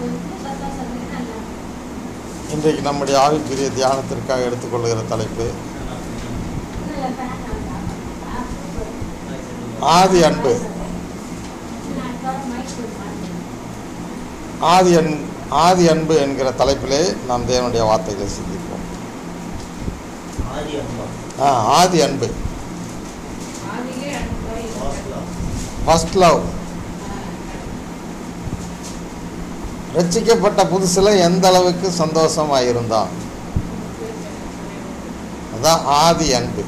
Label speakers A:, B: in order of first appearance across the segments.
A: இன்றைக்கு நம்முடைய ஆவிக்குரிய தியானத்திற்காக எடுத்துக்கொள்கிற தலைப்பு ஆதி அன்பு ஆதி அன் ஆதி அன்பு என்கிற தலைப்பிலே நாம் தேவனுடைய வார்த்தைகளை சிந்திப்போம்
B: ஆதி அன்பா
A: ஆ ஆதி அன்பு
C: ஆதியிலே அன்பாய்
B: வாஸ்லா
A: ஃபஸ்ட் லவ் ரட்சிக்கப்பட்ட புதுசில் எந்த அளவுக்கு சந்தோஷமாக இருந்தான் அதான் ஆதி அன்பு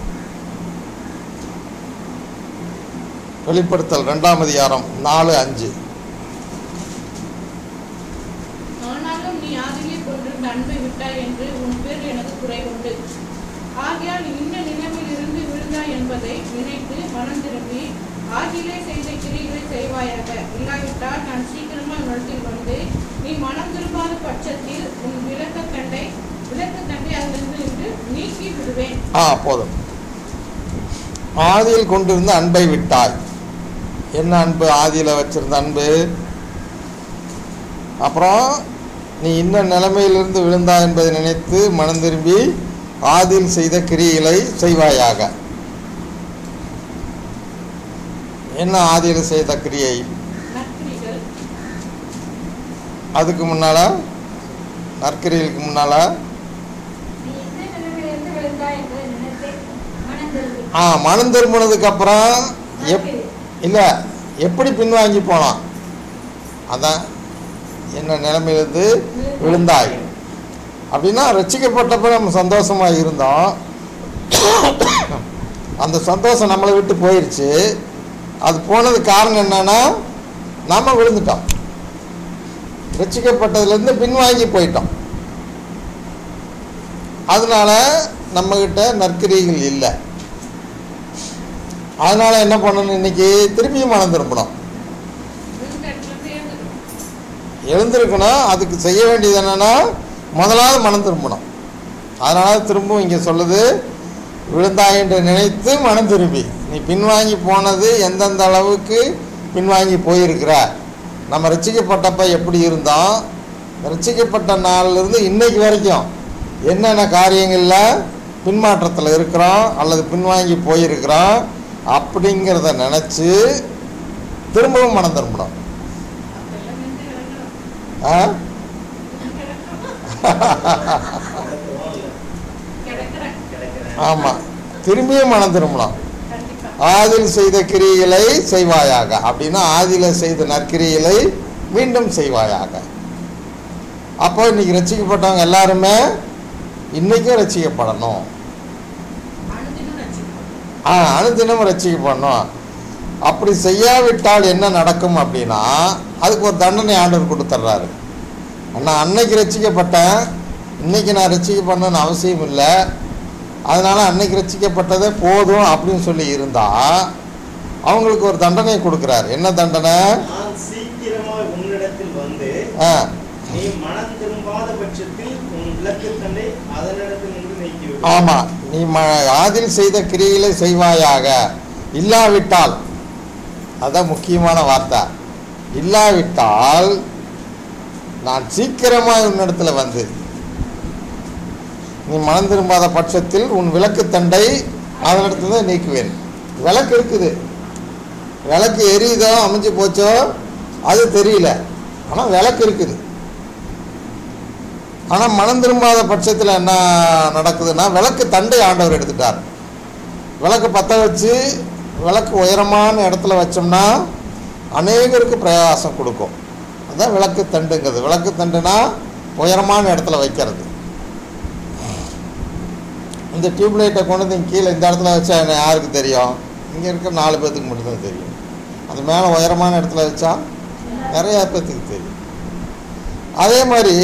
A: வெளிப்படுத்தல் ரெண்டாம் அதிகாரம் நாலு அஞ்சு
C: ஆனாலும் நீ ஆதியிலே கொண்டிருந்த அன்பை விட்டாய் என்று உன் பேர் எனக்கு குறை உண்டு ஆகையால் நீ இன்ன நிலைமையிலிருந்து விழுந்தாய் என்பதை நினைத்து மனம் திரும்பி ஆகிலே செய்த கிரிகளை செய்வாயாக இல்லாவிட்டால் நான் சீக்கிரமாக உன்னிடத்தில் வந்து நீ மனம் திரும்பாத பட்சத்தில் உன் விளக்கத்தண்டை விளக்கத்தண்டை அதிலிருந்து நின்று நீக்கி விடுவேன்
A: ஆ போதும் ஆதியில் கொண்டிருந்த அன்பை விட்டாய் என்ன அன்பு ஆதியில் வச்சிருந்த அன்பு அப்புறம் நீ இன்ன நிலைமையிலிருந்து விழுந்தா என்பதை நினைத்து மனம் திரும்பி ஆதியில் செய்த கிரிகளை செய்வாயாக என்ன ஆதியில் செய்த கிரியை
C: நற்கிரிகள்
A: அதுக்கு முன்னால நற்கிரிகளுக்கு முன்னால
D: நீ எந்த நிலைமையிலிருந்து விழுந்தாய் என்பதை நினைத்து மனம் திரும்பி
A: ஆ மனம் திரும்பினதுக்கு அப்புறம் எப் இல்லை எப்படி பின்வாங்கி போனான் அதான் என்ன நிலைமையிலிருந்து விழுந்தாய் அப்படின்னா ரட்சிக்கப்பட்டப்ப நம்ம சந்தோஷமாக இருந்தோம் அந்த சந்தோஷம் நம்மளை விட்டு போயிடுச்சு அது போனது காரணம் என்னன்னா நம்ம விழுந்துட்டோம் ரட்சிக்கப்பட்டதுலேருந்து பின்வாங்கி போயிட்டோம் அதனால நம்மக்கிட்ட நற்கிரிகள் இல்லை அதனால என்ன பண்ணணும் இன்னைக்கு திரும்பியும் மனம் திரும்பணும்
C: விழுந்த இடத்துல இருந்து எழுந்துடும்
A: எழுந்திருக்கணும் அதுக்கு செய்ய வேண்டியது என்னன்னா முதலாவது மனம் திரும்பணும் அதனால திரும்பவும் இங்கே சொல்லுது விழுந்தாய் என்று நினைத்து மனம் திரும்பி நீ பின்வாங்கி போனது எந்தெந்த அளவுக்கு பின்வாங்கி போயிருக்கிற நம்ம ரசிக்கப்பட்டப்ப எப்படி இருந்தோம் ரசிக்கப்பட்ட நாள்லேருந்து இன்னைக்கு வரைக்கும் என்னென்ன காரியங்களில் பின்மாற்றத்தில் இருக்கிறோம் அல்லது பின்வாங்கி போயிருக்கிறோம் அப்படிங்கிறத நினச்சி திரும்பவும் மனம் திரும்பணும்
C: அதெல்லாம் நின்று இறங்கணும்
A: ஆ
B: கிடக்கிறோம் இல்ல
C: கிடக்கிறேன்
B: கிடக்கிறேன்
A: ஆமாம் திரும்பியும் மனம் திரும்பணும்
C: கண்டிப்பா
A: ஆதில் செய்த கிரியைகளை செய்வாயாக அப்படின்னா ஆதியில் செய்த நற்கிரிகளை மீண்டும் செய்வாயாக அப்போ இன்னைக்கு ரசிக்கப்பட்டவங்க எல்லாருமே இன்னைக்கும் ரசிக்கப்படணும்
C: அனுதினம் ரட்சிக்கப்படும்
A: ஆ அனுதினம் ரசிக்கப்படணும் அப்படி செய்யாவிட்டால் என்ன நடக்கும் அப்படின்னா அதுக்கு ஒரு தண்டனை ஆண்டவர் கொடுத்துட்றாரு நான் அன்னைக்கு ரசிக்கப்பட்டேன் இன்னைக்கு நான் ரசிக்கப்படணும்னு அவசியம் இல்லை அதனால அன்னைக்கு ரசிக்கப்பட்டதே போதும் அப்படின்னு சொல்லி இருந்தா அவங்களுக்கு ஒரு தண்டனை கொடுக்குறாரு என்ன தண்டனை
B: நான் சீக்கிரமாய் உன்னிடத்தில் வந்து
A: ஆ
B: நீ மனம் திரும்பாத பட்சத்தில் உன் விளக்கு தண்டை அதனிடத்தில் நின்று நீக்கிவிடும்
A: ஆமாம் நீ ம ஆதில் செய்த கிரிகளை செய்வாயாக இல்லாவிட்டால் அதான் முக்கியமான வார்த்தை இல்லாவிட்டால் நான் சீக்கிரமாக உன்னிடத்துல வந்து நீ மனம் திரும்பாத பட்சத்தில் உன் விளக்கு தண்டை அதனிடத்துல தான் நீக்குவேன் விளக்கு இருக்குது விளக்கு எரியுதோ அமைஞ்சு போச்சோ அது தெரியல ஆனால் விளக்கு இருக்குது ஆனால் மனம் திரும்பாத பட்சத்தில் என்ன நடக்குதுன்னா விளக்கு தண்டை ஆண்டவர் எடுத்துட்டார் விளக்கு பற்ற வச்சு விளக்கு உயரமான இடத்துல வச்சோம்னா அநேகருக்கு பிரயாசம் கொடுக்கும் அதான் விளக்கு தண்டுங்கிறது விளக்கு தண்டுனா உயரமான இடத்துல வைக்கிறது இந்த டியூப்லைட்டை கொண்டு வந்து இங்க கீழே இந்த இடத்துல வச்சா என்ன யாருக்கு தெரியும் இங்கே இருக்க நாலு பேர்த்துக்கு மட்டும்தான் தெரியும் அது மேலே உயரமான இடத்துல வச்சா நிறையா பேர்த்துக்கு தெரியும் அதே மாதிரி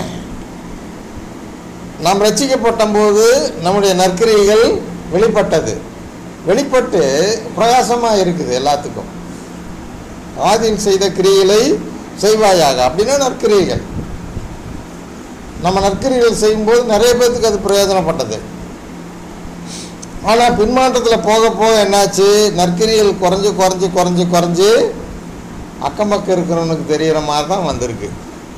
A: நாம் ரட்சிக்கப்பட்ட போது நம்முடைய நற்கிரிகள் வெளிப்பட்டது வெளிப்பட்டு பிரயாசமாக இருக்குது எல்லாத்துக்கும் ஆதியில் செய்த கிரியைகளை செய்வாயாக அப்படின்னா நற்கிரியைகள் நம்ம நற்கிரியைகள் செய்யும்போது நிறைய பேர்த்துக்கு அது பிரயோஜனப்பட்டது ஆனால் பின்மாற்றத்தில் போக போக என்னாச்சு நற்கிரியல் குறைஞ்சு குறைஞ்சு குறைஞ்சு குறைஞ்சு அக்கம் பக்கம் இருக்கிறவனுக்கு தெரிகிற மாதிரி தான் வந்திருக்கு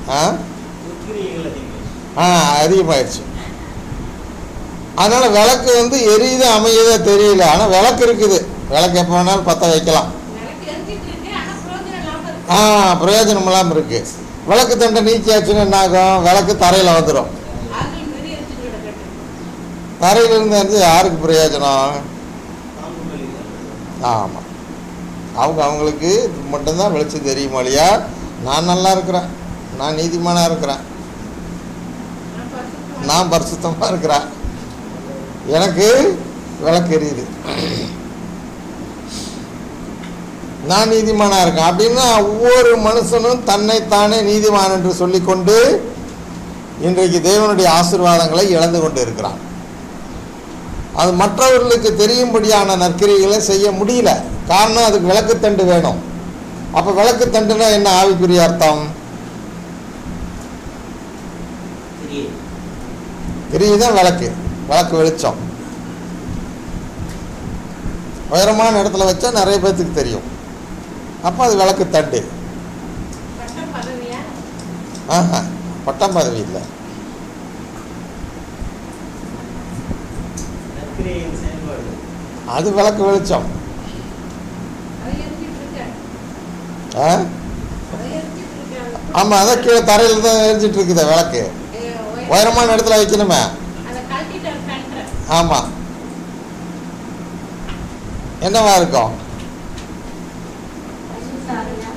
A: ஆ
B: துர்க்கிரியைகள் அதிகம்
A: ஆ அதிகமாயிடுச்சு அதனால் விளக்கு வந்து எரியுது அமையுதோ தெரியல ஆனால் விளக்கு இருக்குது விளக்கு எப்போ வேணாலும் பற்ற வைக்கலாம்
C: விளக்கு எரிஞ்சிட்டு இருக்கு ஆனா பிரயோஜனம் இல்லாம இருக்கு
A: ஆ பிரயோஜனம் இல்லாமல் இருக்குது விளக்கு தண்டை நீக்கியாச்சுன்னு என்ன ஆகும் விளக்கு தரையில் வந்துடும்
C: ஆகில் மீறி எரிஞ்சிட்டு கிடக்கட்டும்
A: தரையிலிருந்து வந்து யாருக்கு பிரயோஜனம்
B: பாம்பு வெளியில்
A: ஆமாம் அவங்க அவங்களுக்கு மட்டும்தான் வெளிச்சம் தெரியுமா இல்லையா நான் நல்லா இருக்கிறேன் நான் நீதிமானாக இருக்கிறேன்
C: நான் பரிசுத்தவான்.
A: நான் பரிசுத்தமாக இருக்கிறேன் எனக்கு விளக்கு எரியுது நான் நீதிமானாக இருக்கேன் அப்படின்னா ஒவ்வொரு மனுஷனும் தன்னைத்தானே நீதிமான் என்று சொல்லிக்கொண்டு இன்றைக்கு தேவனுடைய ஆசீர்வாதங்களை இழந்து கொண்டு இருக்கிறான் அது மற்றவர்களுக்கு தெரியும்படியான நற்கிரிகளை செய்ய முடியல காரணம் அதுக்கு விளக்குத்தண்டு வேணும் அப்போ விளக்குத்தண்டுனா என்ன ஆவிக்குரிய அர்த்தம்
B: கிரியை
A: கிரி தான் விளக்கு விளக்கு வெளிச்சம் உயரமான இடத்துல வச்சா நிறைய பேர்த்துக்கு தெரியும் அப்போ அது விளக்கு தண்டு
C: பட்டம் பதவியா
A: ஆஹா பட்டம் பதவி இல்லை
B: நற்கிரியையின் செயல்பாடு
A: அது விளக்கு வெளிச்சம்
C: அதை எரிஞ்சிட்டு இருக்க
A: ஆ
C: அதை எரிஞ்சிட்டு இருக்க
A: ஆமாம் அதான் கீழே தரையில் தான் எரிஞ்சிட்டு இருக்குது விளக்கு உயரமான இடத்துல வைக்கணுமே
C: அதை கழட்டிட்டு ஃபேன்ட்ற
A: ஆமாம் என்னவா இருக்கும்
D: பசுசாரியா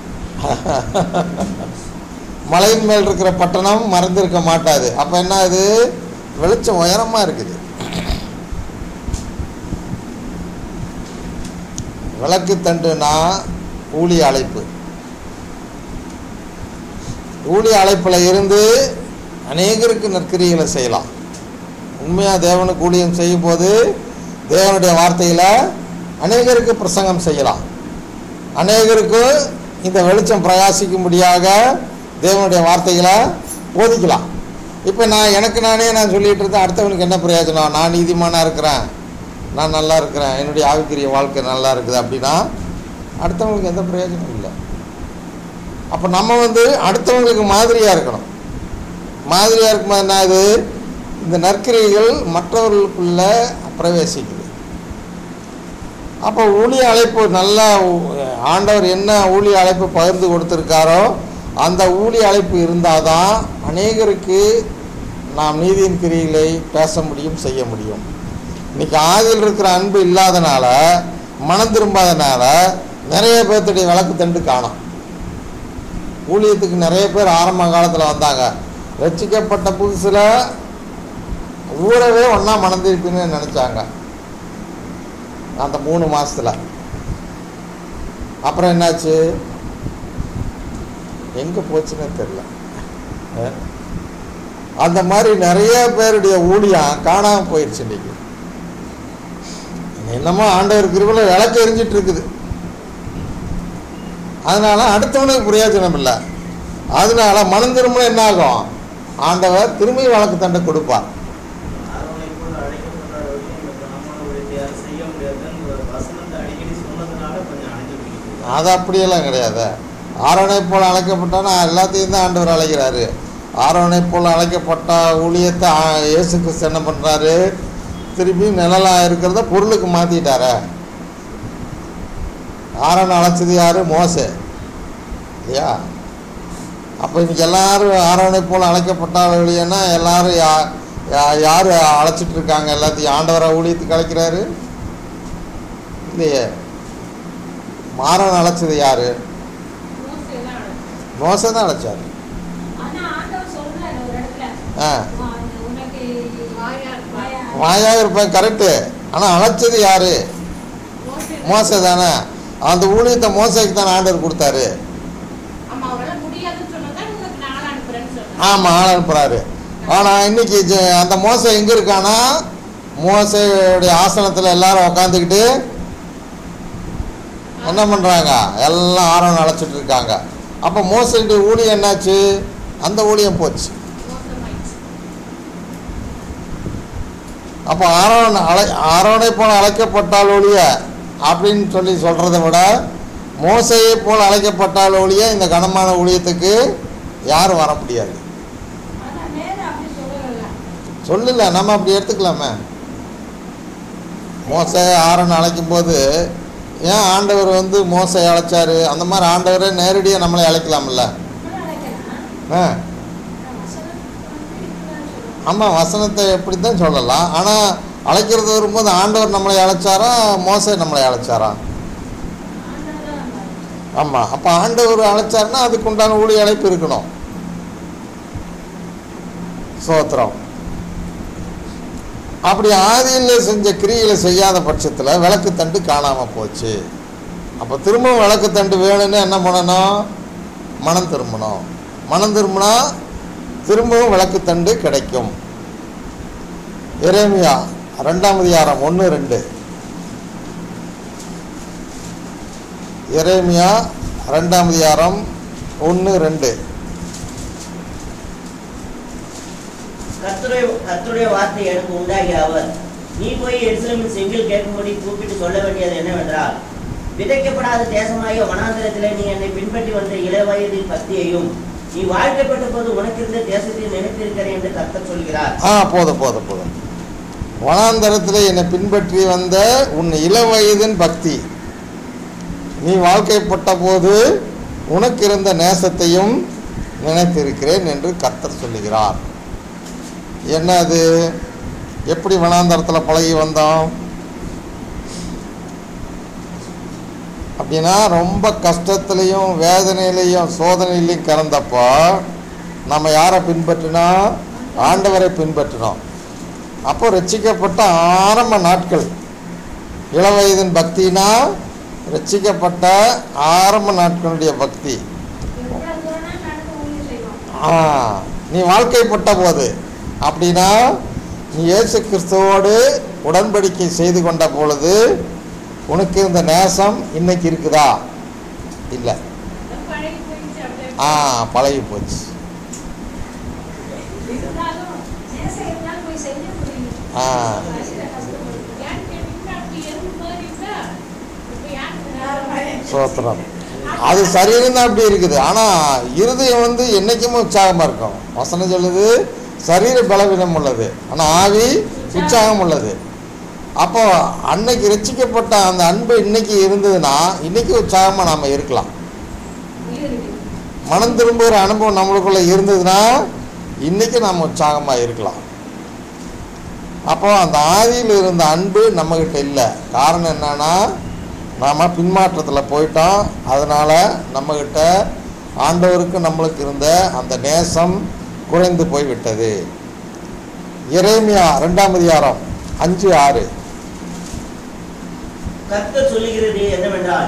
A: மலையின் மேல் இருக்கிற பட்டணம் மறந்திருக்க மாட்டாது அப்போ என்ன அது வெளிச்சம் உயரமாக இருக்குது விளக்கு தண்டுனா ஊழிய அழைப்பு ஊழிய அழைப்பில் இருந்து அநேகருக்கு நற்கிரிகளை செய்யலாம் உண்மையாக தேவனுக்கு ஊழியம் செய்யும் போது தேவனுடைய வார்த்தையில் அநேகருக்கு பிரசங்கம் செய்யலாம் அநேகருக்கு இந்த வெளிச்சம் பிரகாசிக்கும்படியாக தேவனுடைய வார்த்தைகளை போதிக்கலாம் இப்போ நான் எனக்கு நானே நான் சொல்லிட்டு இருந்தேன் அடுத்தவனுக்கு என்ன பிரயோஜனம் நான் நீதிமானாக இருக்கிறேன் நான் நல்லா இருக்கிறேன் என்னுடைய ஆவிக்குரிய வாழ்க்கை நல்லா இருக்குது அப்படின்னா அடுத்தவங்களுக்கு எந்த பிரயோஜனமும் இல்லை அப்போ நம்ம வந்து அடுத்தவங்களுக்கு மாதிரியாக இருக்கணும் மாதிரியாக இருக்கும்போது என்ன ஆகுது இந்த நற்கிரிகள் மற்றவர்களுக்குள்ள பிரவேசிக்குது அப்போ ஊழிய அழைப்பு நல்லா ஊ- ஆண்டவர் என்ன ஊழிய அழைப்பு பகிர்ந்து கொடுத்துருக்காரோ அந்த ஊழிய அழைப்பு இருந்தால் தான் அநேகருக்கு நாம் நீதியின் கிரிகளை பேச முடியும் செய்ய முடியும் இன்னைக்கு ஆதியில் இருக்கிற அன்பு இல்லாதனால மனம் திரும்பாதனால நிறைய பேர்த்துடைய விளக்கு தண்டு காணும் ஊழியத்துக்கு நிறைய பேர் ஆரம்ப காலத்தில் வந்தாங்க ரட்சிக்கப்பட்ட புதுசில் ஊரவே ஒன்றா மணந்திருக்குன்னு நினச்சாங்க அந்த மூணு மாசத்துல அப்புறம் என்னாச்சு எங்கே போச்சுன்னே தெரில அஹ். அந்த மாதிரி நிறைய பேருடைய ஊழியம் காணாமல் போயிடுச்சு இன்னைக்கு என்னமோ ஆண்டவர் கிருபையில் விளக்கு எரிஞ்சிட்டு இருக்குது அதனால அடுத்தவனுக்கு பிரயோஜனம் இல்லை அதனால மனம் திரும்ப என்ன ஆகும் ஆண்டவர் திரும்பி வழக்கு தண்டை கொடுப்பார்
B: ஆரோனை போல அழைக்கப்பட்டவர்கள் இந்த பிராமண ஊழியத்தை யாரும் செய்ய முடியாதுன்னு ஒரு வசனத்தை அடிக்கடி சொன்னதுனால கொஞ்சம் அணைஞ்சு போயிடுது
A: அது அப்படியெல்லாம் கிடையாது ஆரோனை போல் அழைக்கப்பட்டானா எல்லாத்தையும் தான் ஆண்டவர் அழைக்கிறாரு ஆரோனை போல் அழைக்கப்பட்ட ஊழியத்தை ஆ- இயேசு கிறிஸ்து என்ன பண்ணுறாரு திருப்பி நிழலாக இருக்கிறத பொருளுக்கு மாற்றிட்டாரே ஆரோனை அழைச்சது யார் மோசே இல்லையா அப்போ இன்னைக்கு எல்லாரும் ஆரோனை போல் அழைக்கப்பட்டார்கள்னா எல்லாரும் யா யா- யார் அழைச்சிட்டு இருக்காங்க எல்லாத்தையும் ஆண்டவரை ஊழியத்துக்கு அழைக்கிறாரு இல்லையே மாறன் அழைச்சது யாரு
C: மோசே தான் அழைச்சார்.
A: மோசை தான் அழைச்சாரு
D: ஆனா ஆண்டவர் சொல்றாரு ஒரு இடத்துல
A: ஆ
D: உன் உனக்கு
C: வாயா இருப்பார்.
D: வாயா-
A: மாயாக இருப்பேன் கரெக்டு ஆனால் அழைச்சது யாரு
C: மோசே தான்.
A: மோசை தானே அந்த ஊழியத்தை மோசைக்கு தான் ஆண்டவர் கொடுத்தாரு
C: ஆமா அவரால முடியாதுன்னு சொன்னதான் உனக்கு நான் அனுப்புறேன்னு சொன்னேன்
A: ஆமாம் ஆள் அனுப்புகிறாரு ஆனால் இன்னைக்கு ஜ- அந்த மோசை எங்கே இருக்கானா மோசையுடைய ஆசனத்தில் எல்லாரும் உக்காந்துக்கிட்டு என்ன பண்ணுறாங்க எல்லாம் ஆரோன் அழைச்சிட்டு இருக்காங்க அப்போ மோசையுடைய ஊழியம் என்னாச்சு அந்த ஊழியம் போச்சு
C: மோசமாயிடுச்சு
A: அப்போ ஆரோன் அழை ஆரோனை போல அழைக்கப்பட்டால் ஒழிய அப்படின்னு சொல்லி சொல்கிறத விட மோசையை போல் அழைக்கப்பட்டால் ஒழிய இந்த கனமான ஊழியத்துக்கு யாரும் வர முடியாது
D: ஆனா நேரா அப்படி சொல்லல
A: சொல்லல நம்ம அப்படி எடுத்துக்கலாமே மோசை ஆரன் அழைக்கும் போது ஏன் ஆண்டவர் வந்து மோசை அழைச்சாரு அந்த மாதிரி ஆண்டவரே நேரடியாக நம்மளை அழைக்கலாம்ல
D: இப்படி நினைக்கிறேன்
A: ஆ
D: நான் வசனத்துக்கு வந்து இப்படிதான் சொல்லுவேன்
A: ஆமாம் வசனத்தை எப்படி தான் சொல்லலாம் ஆனால் அழைக்கிறது வரும்போது ஆண்டவர் நம்மளை அழைச்சாரா மோசை நம்மளை அழைச்சாரா
D: ஆண்டவர் தான் நம்ம அழைச்சார்.
A: ஆமாம் அப்போ ஆண்டவர் அழைச்சாருன்னா அதுக்கு உண்டான ஊழிய அழைப்பு இருக்கணும் சோத்திரம் அப்படி ஆதியில் செஞ்ச கிரிகளை செய்யாத பட்சத்தில் விளக்குத்தண்டு காணாமல் போச்சு அப்போ திரும்பவும் விளக்குத்தண்டு வேணும்னு என்ன பண்ணணும் மனம் திரும்பணும் மனம் திரும்பினா திரும்பவும் விளக்குத்தண்டு கிடைக்கும் எரேமியா ரெண்டாம் அதிகாரம் ஒன்று ரெண்டு எரேமியா ரெண்டாம் அதிகாரம் ஒன்று ரெண்டு
E: கர்த்தருடைய கர்த்தருடைய வார்த்தை எனக்கு உண்டாகிய அவர் நீ போய் எருசலேமின் செங்கில் கேட்கும்படி கூப்பிட்டு சொல்ல வேண்டியது என்னவென்றால் விதைக்கப்படாத தேசமாகிய வனாந்திரத்திலே நீ என்னை பின்பற்றி வந்த இளவயதின் பக்தியையும் நீ வாழ்க்கைப்பட்ட போது உனக்கு இருந்த தேசத்தை நினைத்திருக்கிறேன் என்று கர்த்தர் சொல்கிறார்
A: ஆ போதும் போதும் போதும் வனாந்தரத்தில் என்னை பின்பற்றி வந்த உன் இளவயதின் பக்தி நீ வாழ்க்கைப்பட்ட போது உனக்கு இருந்த நேசத்தையும் நினைத்திருக்கிறேன் என்று கர்த்தர் சொல்லுகிறார் என்ன அது எப்படி வனாந்தரத்தில் பழகி வந்தோம் அப்படின்னா ரொம்ப கஷ்டத்துலேயும் வேதனையிலையும் சோதனையிலையும் கறந்தப்போ நம்ம யாரை பின்பற்றினோம் ஆண்டவரை பின்பற்றினோம் அப்போ ரட்சிக்கப்பட்ட ஆரம்ப நாட்கள் இளவயதின் பக்தினா ரட்சிக்கப்பட்ட ஆரம்ப நாட்களுடைய பக்தி
D: எவ்வளவு தூரம்னா நடந்து ஊழியம் செய்வோம்
A: ஆ நீ வாழ்க்கைப்பட்ட போது அப்படின்னா நீ இயேசு கிறிஸ்துவோடு உடன்படிக்கை செய்து கொண்ட பொழுது உனக்கு இருந்த நேசம் இன்னைக்கு இருக்குதா இல்லை
C: பழகி போயிடுச்சு அப்படியே
A: ஆ பழகி போச்சு
D: இருந்தாலும் நேசம் இருந்தாலும் போய் செய்ய முடியும்
A: ஆ
D: மனசுல கஷ்டப்படும்
C: ஏன்னு கேட்டீங்கன்னா அப்படி எறும்பு மாதிரி இருந்தா இப்ப ஏன்
A: சோத்திரம் அது சரீரம் அப்படி இருக்குது ஆனால் இருதயம் வந்து என்றைக்குமே உற்சாகமாக இருக்கும் வசனம் சொல்லுது சரீர பலவீனம் உள்ளது ஆனால் ஆவி உற்சாகம் உள்ளது அப்போ அன்னைக்கு ரட்சிக்கப்பட்ட அந்த அன்பு இன்னைக்கு இருந்ததுன்னா இன்னைக்கு உற்சாகமாக நாம் இருக்கலாம் மனம் திரும்புகிற அனுபவம் நம்மளுக்குள்ள இருந்ததுன்னா இன்னைக்கு நாம் உற்சாகமாக இருக்கலாம் அப்போ அந்த ஆதியில் இருந்த அன்பு நம்மக்கிட்ட இல்லை காரணம் என்னன்னா நாம் பின்மாற்றத்தில் போயிட்டோம் அதனால் நம்மக்கிட்ட ஆண்டவருக்கு நம்மளுக்கு இருந்த அந்த நேசம் குறைந்து போய்விட்டது எரேமியா ரெண்டாம் அதிகாரம் அஞ்சு ஆறு
E: கர்த்தர் சொல்லுகிறது என்னவென்றால்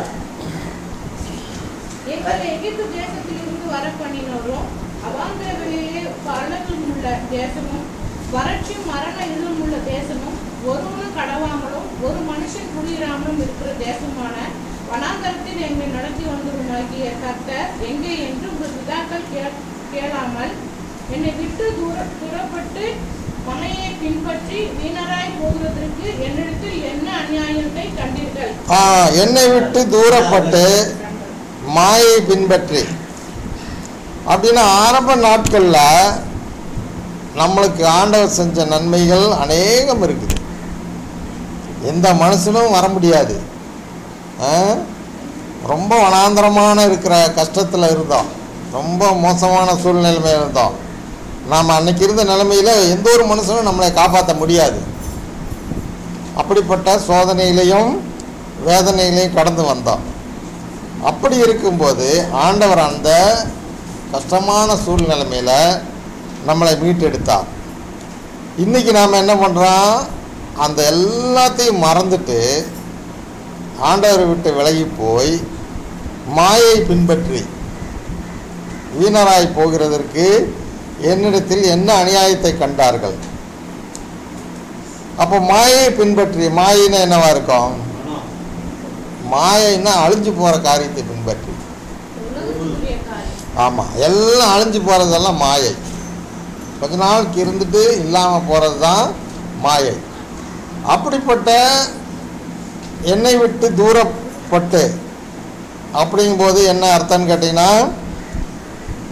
C: எங்களை எகிப்து தேசத்திலிருந்து வர பண்ணினோரும் அவாந்திர வெளியிலே பள்ளத்தில் உள்ள தேசமும் வறட்சியும் மரண இருளும் உள்ள தேசமும் ஒருவனும் கடவாமலும் ஒரு மனுஷன் குளிராமலும் இருக்கிற தேசமான வனாந்தரத்தில் எங்களை நடத்தி வந்தவனாகிய கர்த்தர் எங்கே என்று உங்கள் பிதாக்கள் கே- கேளாமல் என்னை விட்டு தூர தூரப்பட்டு மனையை பின்பற்றி வீணராய் போகிறதற்கு என்னிடத்தில் என்ன அநியாயத்தை கண்டீர்கள்
A: ஆ, என்னை விட்டு தூரப்பட்டு மாயை பின்பற்றி அப்படின்னா ஆரம்ப நாட்களில் நம்மளுக்கு ஆண்டவர் செஞ்ச நன்மைகள் அநேகம் இருக்குது எந்த மனுஷனும் வர முடியாது ஆ? ரொம்ப வனாந்தரமான இருக்கிற கஷ்டத்தில் இருந்தோம் ரொம்ப மோசமான சூழ்நிலைமையில் இருந்தோம் நாம் அன்னைக்கு இருந்த நிலைமையில் எந்த ஒரு மனுஷனும் நம்மளை காப்பாற்ற முடியாது அப்படிப்பட்ட சோதனையிலையும் வேதனையிலையும் கடந்து வந்தோம் அப்படி இருக்கும்போது ஆண்டவர் அந்த கஷ்டமான சூழ்நிலைமையில் நம்மளை மீட்டெடுத்தார் இன்றைக்கி நாம் என்ன பண்ணுறோம் அந்த எல்லாத்தையும் மறந்துட்டு ஆண்டவரை விட்டு விலகி போய் மாயை பின்பற்றி வீணராய் போகிறதற்கு என்னிடத்தில் என்ன அநியாயத்தை கண்டார்கள் அப்போ மாயை பின்பற்றி மாயின்னா என்னவா இருக்கும் மாயைன்னா அழிஞ்சு போகிற காரியத்தை பின்பற்றி
C: உலகத்துக்குரிய காரியம்
A: ஆமாம் எல்லாம் அழிஞ்சு போகிறதெல்லாம் மாயை கொஞ்ச நாளுக்கு இருந்துட்டு இல்லாமல் போகிறது தான் மாயை அப்படிப்பட்ட என்னை விட்டு தூரப்பட்டு அப்படிங்கும்போது என்ன அர்த்தம்னு கேட்டிங்கன்னா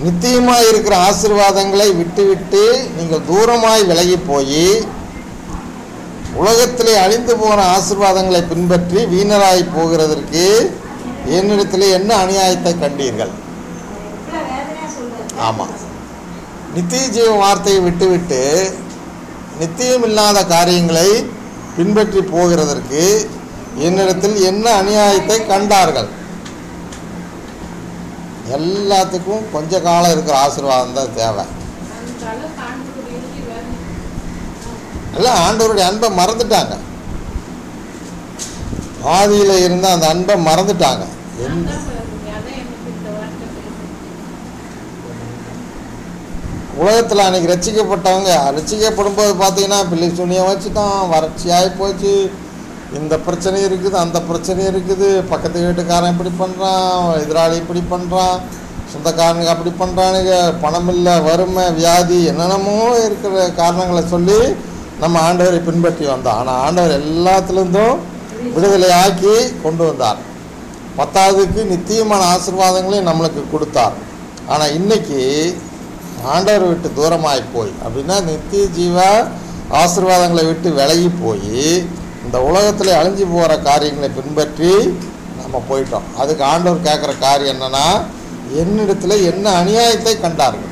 A: நித்தியமாய் இருக்கிற ஆசீர்வாதங்களை விட்டுவிட்டு நீங்கள் தூரமாய் விலகி போய் உலகத்திலே அழிந்து போன ஆசீர்வாதங்களை பின்பற்றி வீணராய் போகிறதற்கு என்னிடத்திலே என்ன அநியாயத்தை கண்டீர்கள்
D: இவ்வளவு வேதனையா சொல்றாரு.
A: ஆமாம் நித்திய ஜீவ வார்த்தையை விட்டுவிட்டு நித்தியம் இல்லாத காரியங்களை பின்பற்றி போகிறதற்கு என்னிடத்தில் என்ன அநியாயத்தை கண்டார்கள் எல்லாத்துக்கும் கொஞ்ச காலம் இருக்கிற ஆசீர்வாதம் தான் தேவை
C: அந்த அளவுக்கு ஆண்டவருடைய இறுதி வேலை
A: எல்லாம் ஆண்டவருடைய அன்பை மறந்துட்டாங்க ஆதியில் இருந்த அந்த அன்பை மறந்துட்டாங்க எந்த
C: நான் தான் அதான் எனக்கு இந்த வார்த்தை பேசுறேன்
A: உலகத்தில் அன்னைக்கு ரட்சிக்கப்பட்டவங்க ரட்சிக்கப்படும் போது பார்த்தீங்கன்னா பிள்ளை சுனியை வச்சுட்டான் வறட்சியாகி போச்சு இந்த பிரச்சனை இருக்குது அந்த பிரச்சனை இருக்குது பக்கத்து வீட்டுக்காரன் இப்படி பண்ணுறான் எதிராளி இப்படி பண்ணுறான் சொந்தக்காரனுக்கு அப்படி பண்ணுறானுங்க பணம் இல்லை வறுமை வியாதி என்னென்னமோ இருக்கிற காரணங்களை சொல்லி நம்ம ஆண்டவரை பின்பற்றி வந்தோம் ஆனால் ஆண்டவர் எல்லாத்துலேருந்தும் விடுதலை ஆக்கி கொண்டு வந்தார் பத்தாவதுக்கு நித்தியமான ஆசீர்வாதங்களையும் நம்மளுக்கு கொடுத்தார் ஆனால் இன்னைக்கு ஆண்டவர் விட்டு தூரமாய் போய் அப்படின்னா நித்திய ஜீவ ஆசீர்வாதங்களை விட்டு விலகி போய் இந்த உலகத்தில் அழிஞ்சு போகிற காரியங்களை பின்பற்றி நம்ம போயிட்டோம் அதுக்கு ஆண்டவர் கேட்குற காரியம் என்னன்னா என்னிடத்துல என்ன அநியாயத்தை கண்டார்கள்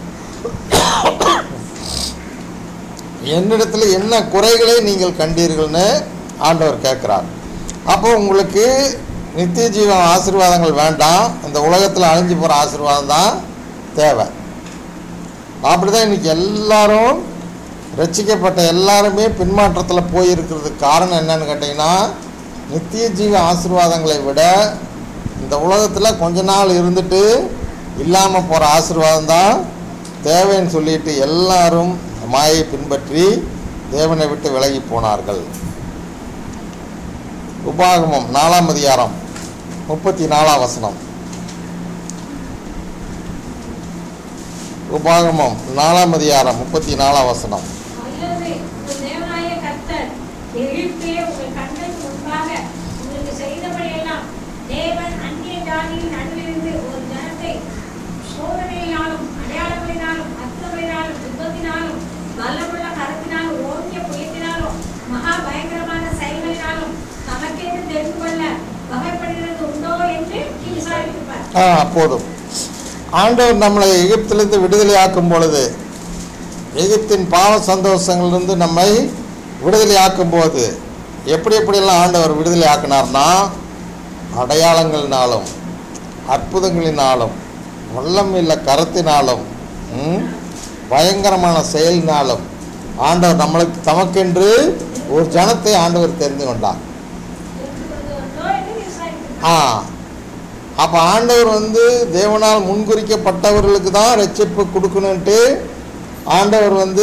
A: என்னிடத்துல என்ன குறைகளை நீங்கள் கண்டீர்கள்னு ஆண்டவர் கேட்குறார் அப்போ உங்களுக்கு நித்திய ஜீவன் ஆசீர்வாதங்கள் வேண்டாம் இந்த உலகத்தில் அழிஞ்சு போகிற ஆசீர்வாதம் தான் தேவை அப்படி தான் இன்றைக்கி எல்லாரும் ரட்சிக்கப்பட்ட எல்லாருமே பின்மாற்றத்தில் போயிருக்கிறதுக்கு காரணம் என்னன்னு கேட்டிங்கன்னா நித்திய ஜீவ ஆசீர்வாதங்களை விட இந்த உலகத்தில் கொஞ்ச நாள் இருந்துட்டு இல்லாமல் போகிற ஆசீர்வாதம் தான் தேவைன்னு சொல்லிட்டு எல்லாரும் மாயை பின்பற்றி தேவனை விட்டு விலகி போனார்கள் உபாகமம் நாலாம் அதிகாரம் முப்பத்தி நாலாம் வசனம் உபாகமம் நாலாம் அதிகாரம் முப்பத்தி நாலாம் வசனம்
D: அல்லது உங்கள் தேவனாய கர்த்தர் எகிப்திலே உங்கள் கண்ணுக்கு முன்பாக உங்களுக்கு செய்தபடியெல்லாம் தேவன் அந்நிய ஜாதியின் நடுவிலிருந்து ஒரு ஜனத்தை சோதனையினாலும் அடையாளங்களினாலும் அர்த்தங்களினாலும் யுத்தத்தினாலும் வல்லமுள்ள கரத்தினாலும் ஓங்கிய புயத்தினாலும் மகா பயங்கரமான செயல்களினாலும் தமக்கென்று தெரிந்து கொள்ள வகைப்படுகிறது உண்டோ என்று விசாரித்திருப்பார்
A: ஆ போதும் ஆண்டவர் நம்மளை எகிப்திலிருந்து விடுதலையாக்கும் பொழுது எகிப்தின் பாவ சந்தோஷங்களிலிருந்து நம்மை விடுதலையாக்கும் போது எப்படி எப்படியெல்லாம் ஆண்டவர் விடுதலை ஆக்கினார்னா அடையாளங்களினாலும் அற்புதங்களினாலும் வல்லமில்ல கரத்தினாலும் ம், பயங்கரமான செயலினாலும் ஆண்டவர் நம்மளுக்கு தமக்கென்று ஒரு ஜனத்தை ஆண்டவர் தெரிந்து கொண்டார்
D: தெரிந்து கொள்வது உண்டோ என்று விசாரித்திருப்பார்
A: ஆ அப்போ ஆண்டவர் வந்து தேவனால் முன்குறிக்கப்பட்டவர்களுக்கு தான் ரட்சிப்பு கொடுக்கணுன்ட்டு ஆண்டவர் வந்து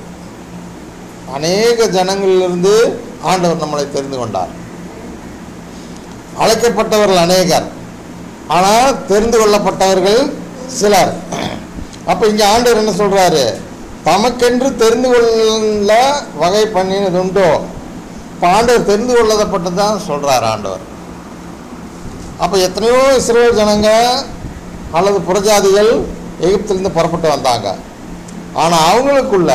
A: அநேக ஜனங்களிலிருந்து ஆண்டவர் நம்மளை தெரிந்து கொண்டார் அழைக்கப்பட்டவர்கள் அநேகர் ஆனால் தெரிந்து கொள்ளப்பட்டவர்கள் சிலர் அப்போ இங்கே ஆண்டவர் என்ன சொல்கிறாரு தமக்கென்று தெரிந்து கொள்ள வகை பண்ணினது உண்டோ இப்போ ஆண்டவர் தெரிந்து கொள்ளப்பட்டது தான் சொல்கிறார் ஆண்டவர் அப்போ எத்தனையோ இஸ்ரேல் ஜனங்க அல்லது புறஜாதிகள் எகிப்திலிருந்து புறப்பட்டு வந்தாங்க ஆனால் அவங்களுக்குள்ள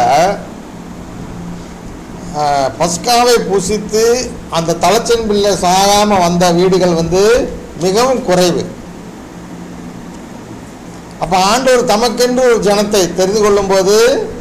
A: ஆஹ், பஸ்காவை புசித்து அந்த தலைச்சன் பிள்ளை சாகாமல் வந்த வீடுகள் வந்து மிகவும் குறைவு அப்போ ஆண்டவர் தமக்கென்று ஒரு ஜனத்தை தெரிந்து கொள்ளும்போது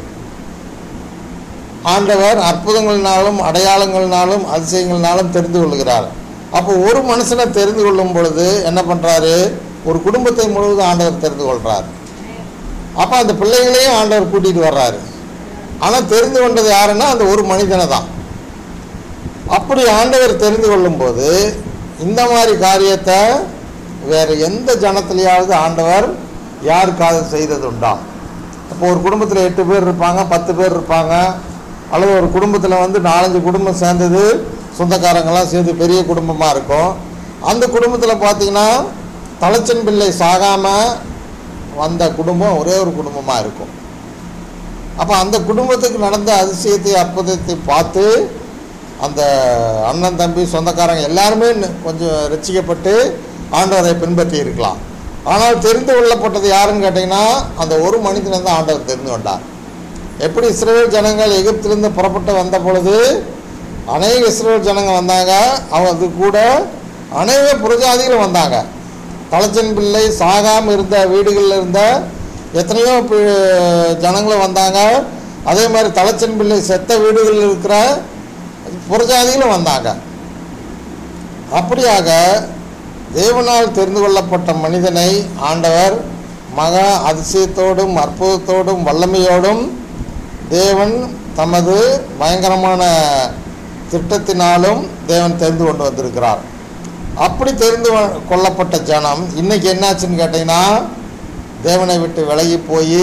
A: ஆண்டவர் அற்புதங்களினாலும் அடையாளங்களினாலும் அதிசயங்களினாலும் தெரிந்து கொள்கிறார் அப்போ ஒரு மனுஷனை தெரிந்து கொள்ளும் பொழுது என்ன பண்ணுறாரு ஒரு குடும்பத்தை முழுவதும் ஆண்டவர் தெரிந்து கொள்கிறார் அப்போ அந்த பிள்ளைகளையும் ஆண்டவர் கூட்டிகிட்டு வர்றாரு ஆனால் தெரிந்து கொண்டது யாருன்னா அந்த ஒரு மனிதனை தான் அப்படி ஆண்டவர் தெரிந்து கொள்ளும்போது இந்த மாதிரி காரியத்தை வேறு எந்த ஜனத்திலேயாவது ஆண்டவர் யாருக்காவது செய்தது உண்டா இப்போ ஒரு குடும்பத்தில் எட்டு பேர் இருப்பாங்க பத்து பேர் இருப்பாங்க அல்லது ஒரு குடும்பத்தில் வந்து நாலஞ்சு குடும்பம் சேர்ந்தது சொந்தக்காரங்கெல்லாம் சேர்ந்து பெரிய குடும்பமாக இருக்கும் அந்த குடும்பத்தில் பார்த்தீங்கன்னா தலைச்சன் பிள்ளை சாகாமல் வந்த குடும்பம் ஒரே ஒரு குடும்பமாக இருக்கும் அப்போ அந்த குடும்பத்துக்கு நடந்த அதிசயத்தை அற்புதத்தை பார்த்து அந்த அண்ணன் தம்பி சொந்தக்காரங்க எல்லாருமே ந- கொஞ்சம் ரசிக்கப்பட்டு ஆண்டவரை பின்பற்றி இருக்கலாம் ஆனால் தெரிந்து கொள்ளப்பட்டது யாருன்னு கேட்டிங்கன்னா அந்த ஒரு மனிதனை தான் ஆண்டவர் தெரிந்து கொண்டார் எப்படி இஸ்ரேல் ஜனங்கள் எகிப்திலிருந்து புறப்பட்டு வந்த பொழுது அநேக இஸ்ரேல் ஜனங்க வந்தாங்க அவங்க அது கூட அநேக புறஜாதிகளும் வந்தாங்க தலைச்சன் பிள்ளை சாகாமல் இருந்த வீடுகளில் இருந்த எத்தனையோ பி- ஜனங்களும் வந்தாங்க அதே மாதிரி தலைச்சன் பிள்ளை செத்த வீடுகளில் இருக்கிற புறஜாதிகளும் வந்தாங்க அப்படியாக தேவனால் தெரிந்து கொள்ளப்பட்ட மனிதனை ஆண்டவர் மகா அதிசயத்தோடும் அற்புதத்தோடும் வல்லமையோடும் தேவன் தமது பயங்கரமான திட்டத்தினாலும் தேவன் தெரிந்து கொண்டு வந்திருக்கிறார் அப்படி தெரிந்து கொ- கொள்ளப்பட்ட ஜனம் இன்னைக்கு என்னாச்சுன்னு கேட்டிங்கன்னா தேவனை விட்டு விலகி போய்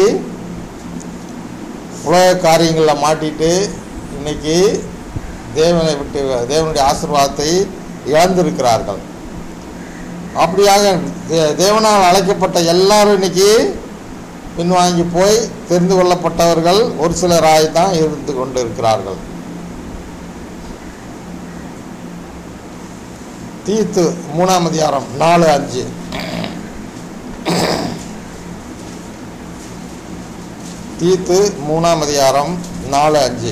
A: உலக காரியங்களில் மாட்டிட்டு இன்னைக்கு தேவனை விட்டு தேவனுடைய ஆசீர்வாதத்தை இழந்திருக்கிறார்கள் அப்படியாக தே- தேவனால் அழைக்கப்பட்ட எல்லாரும் இன்னைக்கு பின்வாங்கி போய் தெரிந்து கொள்ளப்பட்டவர்கள் ஒரு சிலராய் தான் இருந்து கொண்டு இருக்கிறார்கள் தீத்து மூணாம் அதிகாரம் நாலு அஞ்சு தீத்து மூணாம் அதிகாரம் நாலு அஞ்சு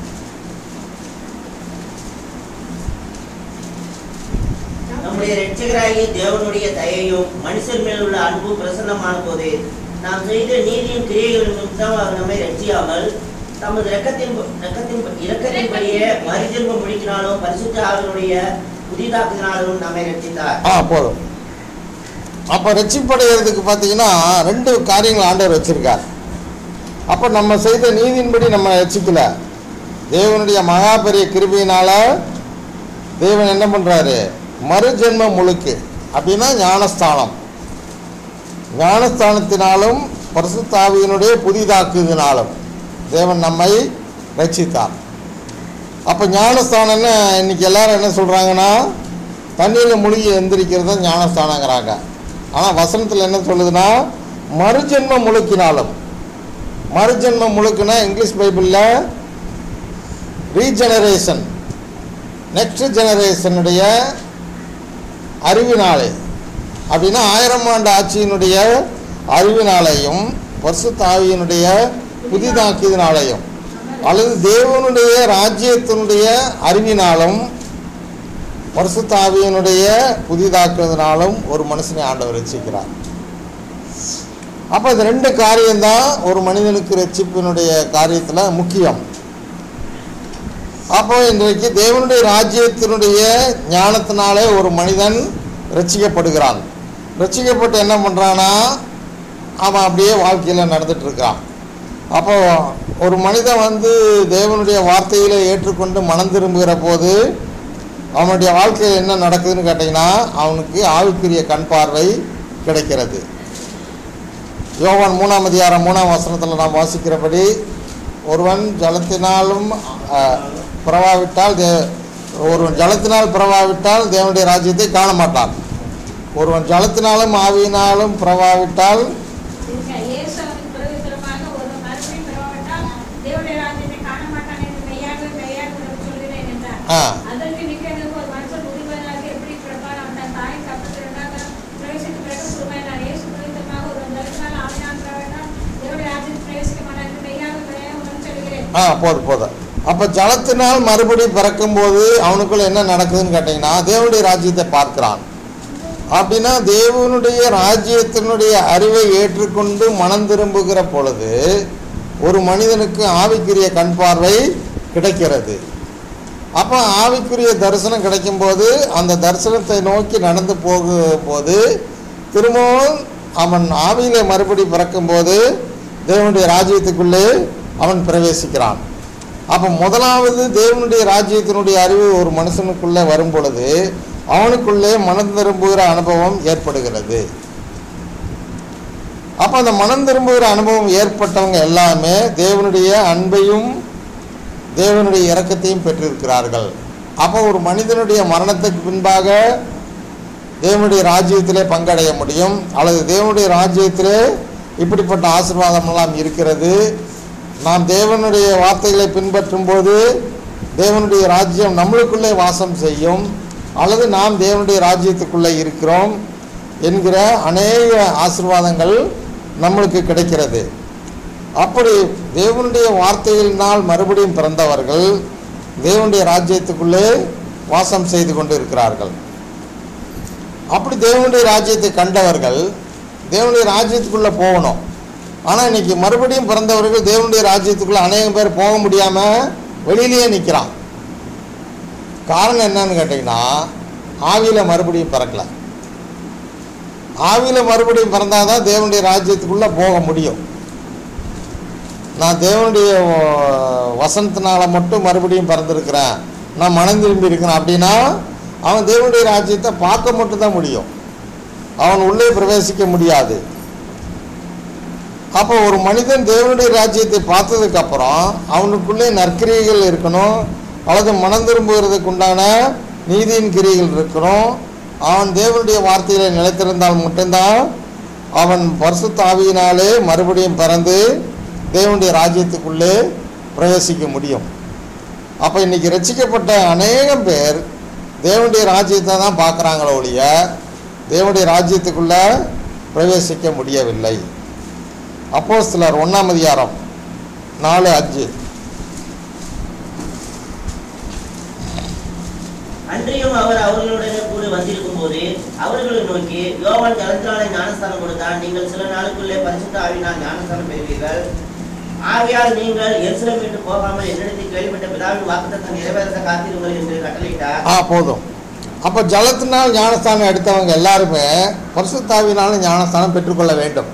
E: நம்முடைய இரட்சகராகிய தேவனுடைய தயையும் மனுஷர் மேல் உள்ள அன்பும் பிரசன்னமான போது நாம் செய்த நீதியின் கிரியைகள் நிமித்தம் அவர் நம்மை ரட்சியாமல் தமது இரக்கத்தின் இரக்கத்தின் இரக்கத்தின்படியே மறுஜென்மம் முடிக்கினாலும் பரிசுத்த ஆவினுடைய புதிதாக்குதினாலும் நம்மை ரட்சித்தார்
A: ஆ போதும் அப்போ ரட்சிப்படைகிறதுக்கு பார்த்தீங்கன்னா ரெண்டு காரியங்கள் ஆண்டவர் வச்சிருக்கார் அப்போ நம்ம செய்த நீதியின்படி நம்ம ரட்சிக்கல தேவனுடைய மகா பெரிய கிருபையினால தேவன் என்ன பண்ணுறாரு மறுஜென்ம முழுக்கு அப்படின்னா ஞானஸ்தானம் ஞானஸ்தானத்தினாலும் பரிசுத்தாவியினுடைய புதிதாக்குதினாலும் தேவன் நம்மை ரட்சித்தார் அப்போ ஞானஸ்தானம்னு இன்னைக்கு எல்லாரும் என்ன சொல்கிறாங்கன்னா தண்ணீரில் முழுகி எந்திரிக்கிறது தான் ஞானஸ்தானங்கிறாங்க ஆனால் வசனத்தில் என்ன சொல்லுதுன்னா மறுஜென்ம முழுக்கினாலும் மறுஜென்ம முழுக்குனா இங்கிலீஷ் பைபிளில் ரீஜெனரேஷன் நெக்ஸ்ட் ஜெனரேஷனுடைய அறிவினாலே அப்படின்னா ஆயிரம் ஆண்டு ஆட்சியினுடைய அறிவினாலேயும் பரிசுத்த ஆவியினுடைய புதிதாக்கியதினாலேயும் அல்லது தேவனுடைய ராஜ்யத்தினுடைய அறிவினாலும் பரிசுத்த ஆவியினுடைய புதிதாக்குறதுனாலும் ஒரு மனுஷனை ஆண்டவர் ரட்சிக்கிறார் அப்போ இந்த ரெண்டு காரியம்தான் ஒரு மனிதனுக்கு ரட்சிப்பினுடைய காரியத்தில் முக்கியம் அப்போ இன்றைக்கு தேவனுடைய ராஜ்யத்தினுடைய ஞானத்தினாலே ஒரு மனிதன் ரட்சிக்கப்படுகிறான் ரட்சிக்கப்பட்டு என்ன பண்ணுறான்னா அவன் அப்படியே வாழ்க்கையில் நடந்துட்டு இருக்கான் அப்போ ஒரு மனிதன் வந்து தேவனுடைய வார்த்தையில ஏற்றுக்கொண்டு மனம் திரும்புகிற போது அவனுடைய வாழ்க்கையில் என்ன நடக்குதுன்னு கேட்டிங்கன்னா அவனுக்கு ஆவிக்குரிய கண் பார்வை கிடைக்கிறது யோவான் மூணாம் அதிகாரம் மூணாம் வசனத்தில் நாம் வாசிக்கிறபடி ஒருவன் ஜலத்தினாலும் அஹ், பிறவாவிட்டால் தே ஒருவன் ஜலத்தினால் பிறவாவிட்டால் தேவனுடைய ராஜ்யத்தை காண மாட்டான் ஒருவன் ஜலத்தினாலும் ஆவியினாலும் பிறவாவிட்டால்
D: இருக்க இயேசு அவனுக்கு பிரதித்திரமாக ஒரு மறுபடியும் பிறவாவிட்டால் தேவனுடைய ராஜ்யத்தை காண மாட்டான் என்று மெய்யாக மெய்யாக உனக்கு சொல்கிறேன் என்றார்
A: ஆ
D: அதற்கு நிக்கேதேக்கு ஒரு மனுஷன் உரிமையாக எப்படி பிறப்பான் அவன் தன் தாயின் கப்பத்திலிருந்தாக பிரவேசித்து பிறகு சுருமையினார் இயேசு பிரதித்திரமாக ஒரு தரிசனால் ஆவினால் பிறவாவிட்டால் தேவனுடைய ராஜ்யத்தில் பிரவேசிக்க மாட்டான் என்று மெய்யாக மெய்யாக உனக்கு சொல்கிறேன்
A: ஆ போதும் போதும் அப்போ ஜலத்தினால் மறுபடி பிறக்கும்போது அவனுக்குள்ள என்ன நடக்குதுன்னு கேட்டிங்கன்னா தேவனுடைய ராஜ்யத்தை பார்க்கிறான் அப்படின்னா தேவனுடைய ராஜ்யத்தினுடைய அறிவை ஏற்றுக்கொண்டு மனம் திரும்புகிற பொழுது ஒரு மனிதனுக்கு ஆவிக்குரிய கண் பார்வை கிடைக்கிறது அப்போ ஆவிக்குரிய தரிசனம் கிடைக்கும்போது அந்த தரிசனத்தை நோக்கி நடந்து போகும் போது திரும்பவும் அவன் ஆவியிலே மறுபடி பிறக்கும்போது தேவனுடைய ராஜ்யத்துக்குள்ளே அவன் பிரவேசிக்கிறான் அப்போ முதலாவது தேவனுடைய ராஜ்யத்தினுடைய அறிவு ஒரு மனுஷனுக்குள்ளே வரும் பொழுது அவனுக்குள்ளே மனம் திரும்புகிற அனுபவம் ஏற்படுகிறது அப்போ அந்த மனம் திரும்புகிற அனுபவம் ஏற்பட்டவங்க எல்லாமே தேவனுடைய அன்பையும் தேவனுடைய இரக்கத்தையும் பெற்றிருக்கிறார்கள் அப்போ ஒரு மனிதனுடைய மரணத்துக்கு பின்பாக தேவனுடைய ராஜ்யத்திலே பங்கடைய முடியும் அல்லது தேவனுடைய ராஜ்யத்திலே இப்படிப்பட்ட ஆசீர்வாதம் எல்லாம் இருக்கிறது நாம் தேவனுடைய வார்த்தைகளை பின்பற்றும் போது தேவனுடைய ராஜ்யம் நம்மளுக்குள்ளே வாசம் செய்யும் அல்லது நாம் தேவனுடைய ராஜ்யத்துக்குள்ளே இருக்கிறோம் என்கிற அநேக ஆசீர்வாதங்கள் நம்மளுக்கு கிடைக்கிறது அப்படி தேவனுடைய வார்த்தைகளினால் மறுபடியும் பிறந்தவர்கள் தேவனுடைய ராஜ்யத்துக்குள்ளே வாசம் செய்து கொண்டு இருக்கிறார்கள் அப்படி தேவனுடைய ராஜ்யத்தை கண்டவர்கள் தேவனுடைய ராஜ்யத்துக்குள்ளே போகணும் ஆனால் இன்னைக்கு மறுபடியும் பிறந்தவர்கள் தேவனுடைய ராஜ்யத்துக்குள்ளே அநேகம் பேர் போக முடியாமல் வெளியிலேயே நிற்கிறான் காரணம் என்னன்னு கேட்டிங்கன்னா ஆவியில் மறுபடியும் பிறக்கல ஆவியில் மறுபடியும் பிறந்தால் தான் தேவனுடைய ராஜ்யத்துக்குள்ளே போக முடியும் நான் தேவனுடைய அஹ், வசனத்தினால மட்டும் மறுபடியும் பிறந்திருக்கிறேன் நான் மனம் திரும்பி இருக்கிறேன் அப்படின்னா அவன் தேவனுடைய ராஜ்யத்தை பார்க்க மட்டும்தான் முடியும் அவன் உள்ளே பிரவேசிக்க முடியாது அப்போ ஒரு மனிதன் தேவனுடைய ராஜ்யத்தை பார்த்ததுக்கு அப்புறம் அவனுக்குள்ளே நற்கிரியைகள் இருக்கணும் அல்லது மனம் திரும்புகிறதுக்கு உண்டான நீதியின் கிரியைகள் இருக்கணும் அவன் தேவனுடைய வார்த்தையில நிலைத்திருந்தால் மட்டும்தான் அவன் பரிசுத்த ஆவியினாலே மறுபடியும் பிறந்து தேவனுடைய ராஜ்யத்துக்குள்ளே பிரவேசிக்க முடியும் அப்போ இன்னைக்கு ரட்சிக்கப்பட்ட அநேகம் பேர் தேவனுடைய ராஜ்யத்தை தான் பார்க்குறாங்களோ ஒழிய தேவனுடைய ராஜ்யத்துக்குள்ள பிரவேசிக்க முடியவில்லை அப்போ சிலர் ஒன்றாம் அதிகாரம் நாலு அஞ்சு
E: அன்றியும் அவர் அவர்களுடனே கூட வந்திருக்கும் போது அவர்களை நோக்கி யோவான் ஜலத்தினாலே ஞானஸ்தானம் கொடுத்தான் நீங்கள் சில நாளுக்குள்ளே பரிசுத்த ஆவினால் ஞானஸ்தானம் பெறுவீர்கள் ஆகையால் நீங்கள் எருசலேம் விட்டு போகாமல் என்னிடத்தில் கேள்விப்பட்ட பிதாவின் வாக்குத்தத்தம் நிறைவேறத காத்திருங்கள் என்று கட்டளையிட்டார்
A: ஆ போதும் அப்போ ஜலத்தினால் ஞானஸ்தானம் எடுத்தவங்க எல்லாருமே பரிசுத்தாவினாலும் ஞானஸ்தானம் பெற்றுக்கொள்ள வேண்டும்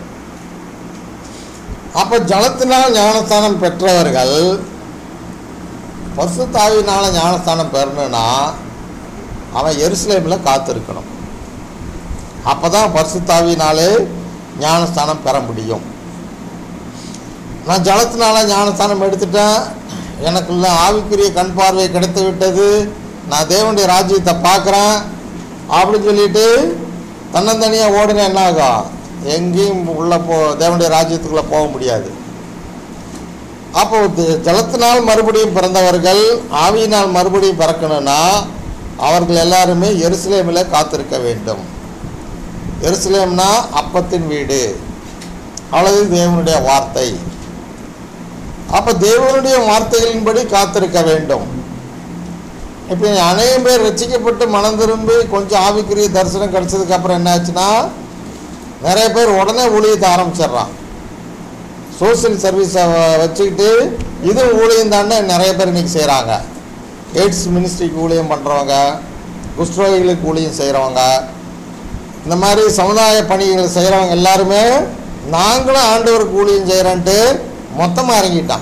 A: அப்போ ஜலத்தினால் ஞானஸ்தானம் பெற்றவர்கள் பரிசுத்தாவினால ஞானஸ்தானம் பெறணும்னா அவன் எருசலேமில் காத்திருக்கணும் அப்போ தான் பரிசுத்தாவினாலே ஞானஸ்தானம் பெற முடியும் நான் ஜலத்தினால ஞானஸ்தானம் எடுத்துட்டேன் எனக்குள்ள ஆவிக்குரிய கண் பார்வை கிடைத்து விட்டது நான் தேவனுடைய ராஜ்யத்தை பார்க்குறேன் அப்படின்னு சொல்லிட்டு தன்னந்தனியாக ஓடுனா என்ன ஆகும் எங்கேயும் உள்ள போ தேவனுடைய ராஜ்யத்துக்குள்ளே போக முடியாது அப்போ தி- ஜலத்தினால் மறுபடியும் பிறந்தவர்கள் ஆவியினால் மறுபடியும் பிறக்கணும்னா அவர்கள் எல்லாருமே எருசலேமில் காத்திருக்க வேண்டும் எருசலேம்னா அப்பத்தின் வீடு அல்லது தேவனுடைய வார்த்தை அப்போ தேவனுடைய வார்த்தைகளின்படி காத்திருக்க வேண்டும் இப்போ அநேகம் பேர் ரசிக்கப்பட்டு மனம் திரும்பி கொஞ்சம் ஆவிக்குரிய தரிசனம் கிடைச்சதுக்கு அப்புறம் என்ன ஆச்சுன்னா நிறைய பேர் உடனே ஊழியத்தை ஆரம்பிச்சிடுறான் சோஷியல் சர்வீஸை வச்சுக்கிட்டு இது ஊழியம் தானே நிறைய பேர் இன்னைக்கு செய்கிறாங்க எய்ட்ஸ் மினிஸ்ட்ரிக்கு ஊழியம் பண்ணுறவங்க குஷ்டரோகிகளுக்கு ஊழியம் செய்கிறவங்க இந்த மாதிரி சமுதாய பணிகள் செய்கிறவங்க எல்லாருமே நாங்களும் ஆண்டவருக்கு ஊழியம் செய்கிறோன்ட்டு மொத்தமாக இறங்கிட்டான்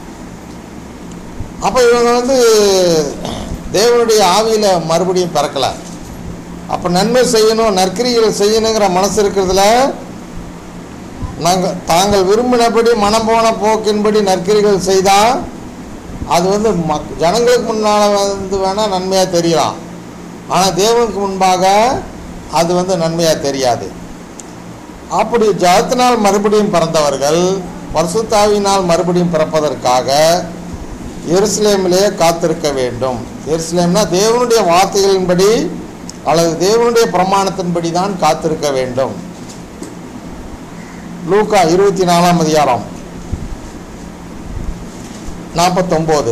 A: அப்போ இவங்க வந்து தேவனுடைய ஆவியில் மறுபடியும் பிறக்கலை அப்போ நன்மை செய்யணும் நற்கிரிகள் செய்யணுங்கிற மனசு இருக்கிறதுல நாங்கள் தாங்கள் விரும்பினபடி மனம் போன போக்கின்படி நற்கிரிகள் செய்தால் அது வந்து மக் ஜனங்களுக்கு முன்னால் வந்து வேணால் நன்மையாக தெரியலாம் ஆனால் தேவனுக்கு முன்பாக அது வந்து நன்மையாக தெரியாது அப்படி ஜலத்தினால் மறுபடியும் பிறந்தவர்கள் பரிசுத்தாவினால் மறுபடியும் பிறப்பதற்காக எருசலேமிலே காத்திருக்க வேண்டும் எருசலேம்னா தேவனுடைய வார்த்தைகளின்படி அல்லது தேவனுடைய பிரமாணத்தின்படி தான் காத்திருக்க வேண்டும் லூக்கா இருபத்தி நாலாம் அதிகாரம் நாற்பத்தொம்போது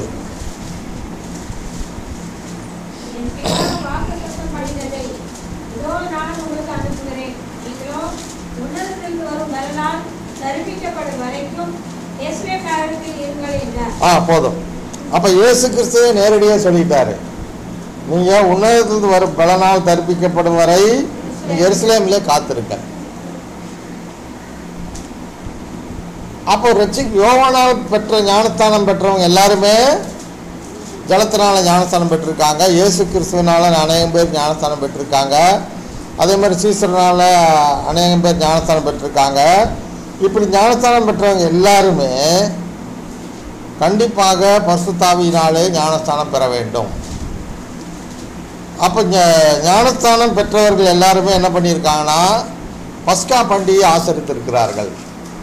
D: என் பிதா வாக்குத்தத்தம் பண்ணினதை இதோ நான் உங்களுக்கு அனுப்புகிறேன் நீங்களோ உன்னதத்திலிருந்து வரும் பலனால் தரிப்பிக்கப்படும் வரைக்கும் எஸ்ரேல் நகரத்தில் இருங்கள் என்றார்
A: ஆ போதும் அப்போ இயேசு கிறிஸ்துவே நேரடியாக சொல்லிட்டாரு நீங்கள் உன்னதத்திலிருந்து வரும் பலனால் தரிப்பிக்கப்படும் வரை நீங்கள் எருசலேமிலே காத்திருக்க அப்போ ரட்சி யோவானால் பெற்ற ஞானஸ்தானம் பெற்றவங்க எல்லாருமே ஜலத்தினால ஞானஸ்தானம் பெற்றிருக்காங்க இயேசு கிறிஸ்துவனால அநேகம் பேர் ஞானஸ்தானம் பெற்றிருக்காங்க அதே மாதிரி சீசரனால அநேகம் பேர் ஞானஸ்தானம் பெற்றிருக்காங்க இப்படி ஞானஸ்தானம் பெற்றவங்க எல்லாருமே கண்டிப்பாக பரிசுத்தாவியினாலே ஞானஸ்தானம் பெற வேண்டும் அப்போ ஞ- ஞானஸ்தானம் பெற்றவர்கள் எல்லாருமே என்ன பண்ணியிருக்காங்கன்னா பஸ்கா பண்டிகையை ஆசரித்திருக்கிறார்கள்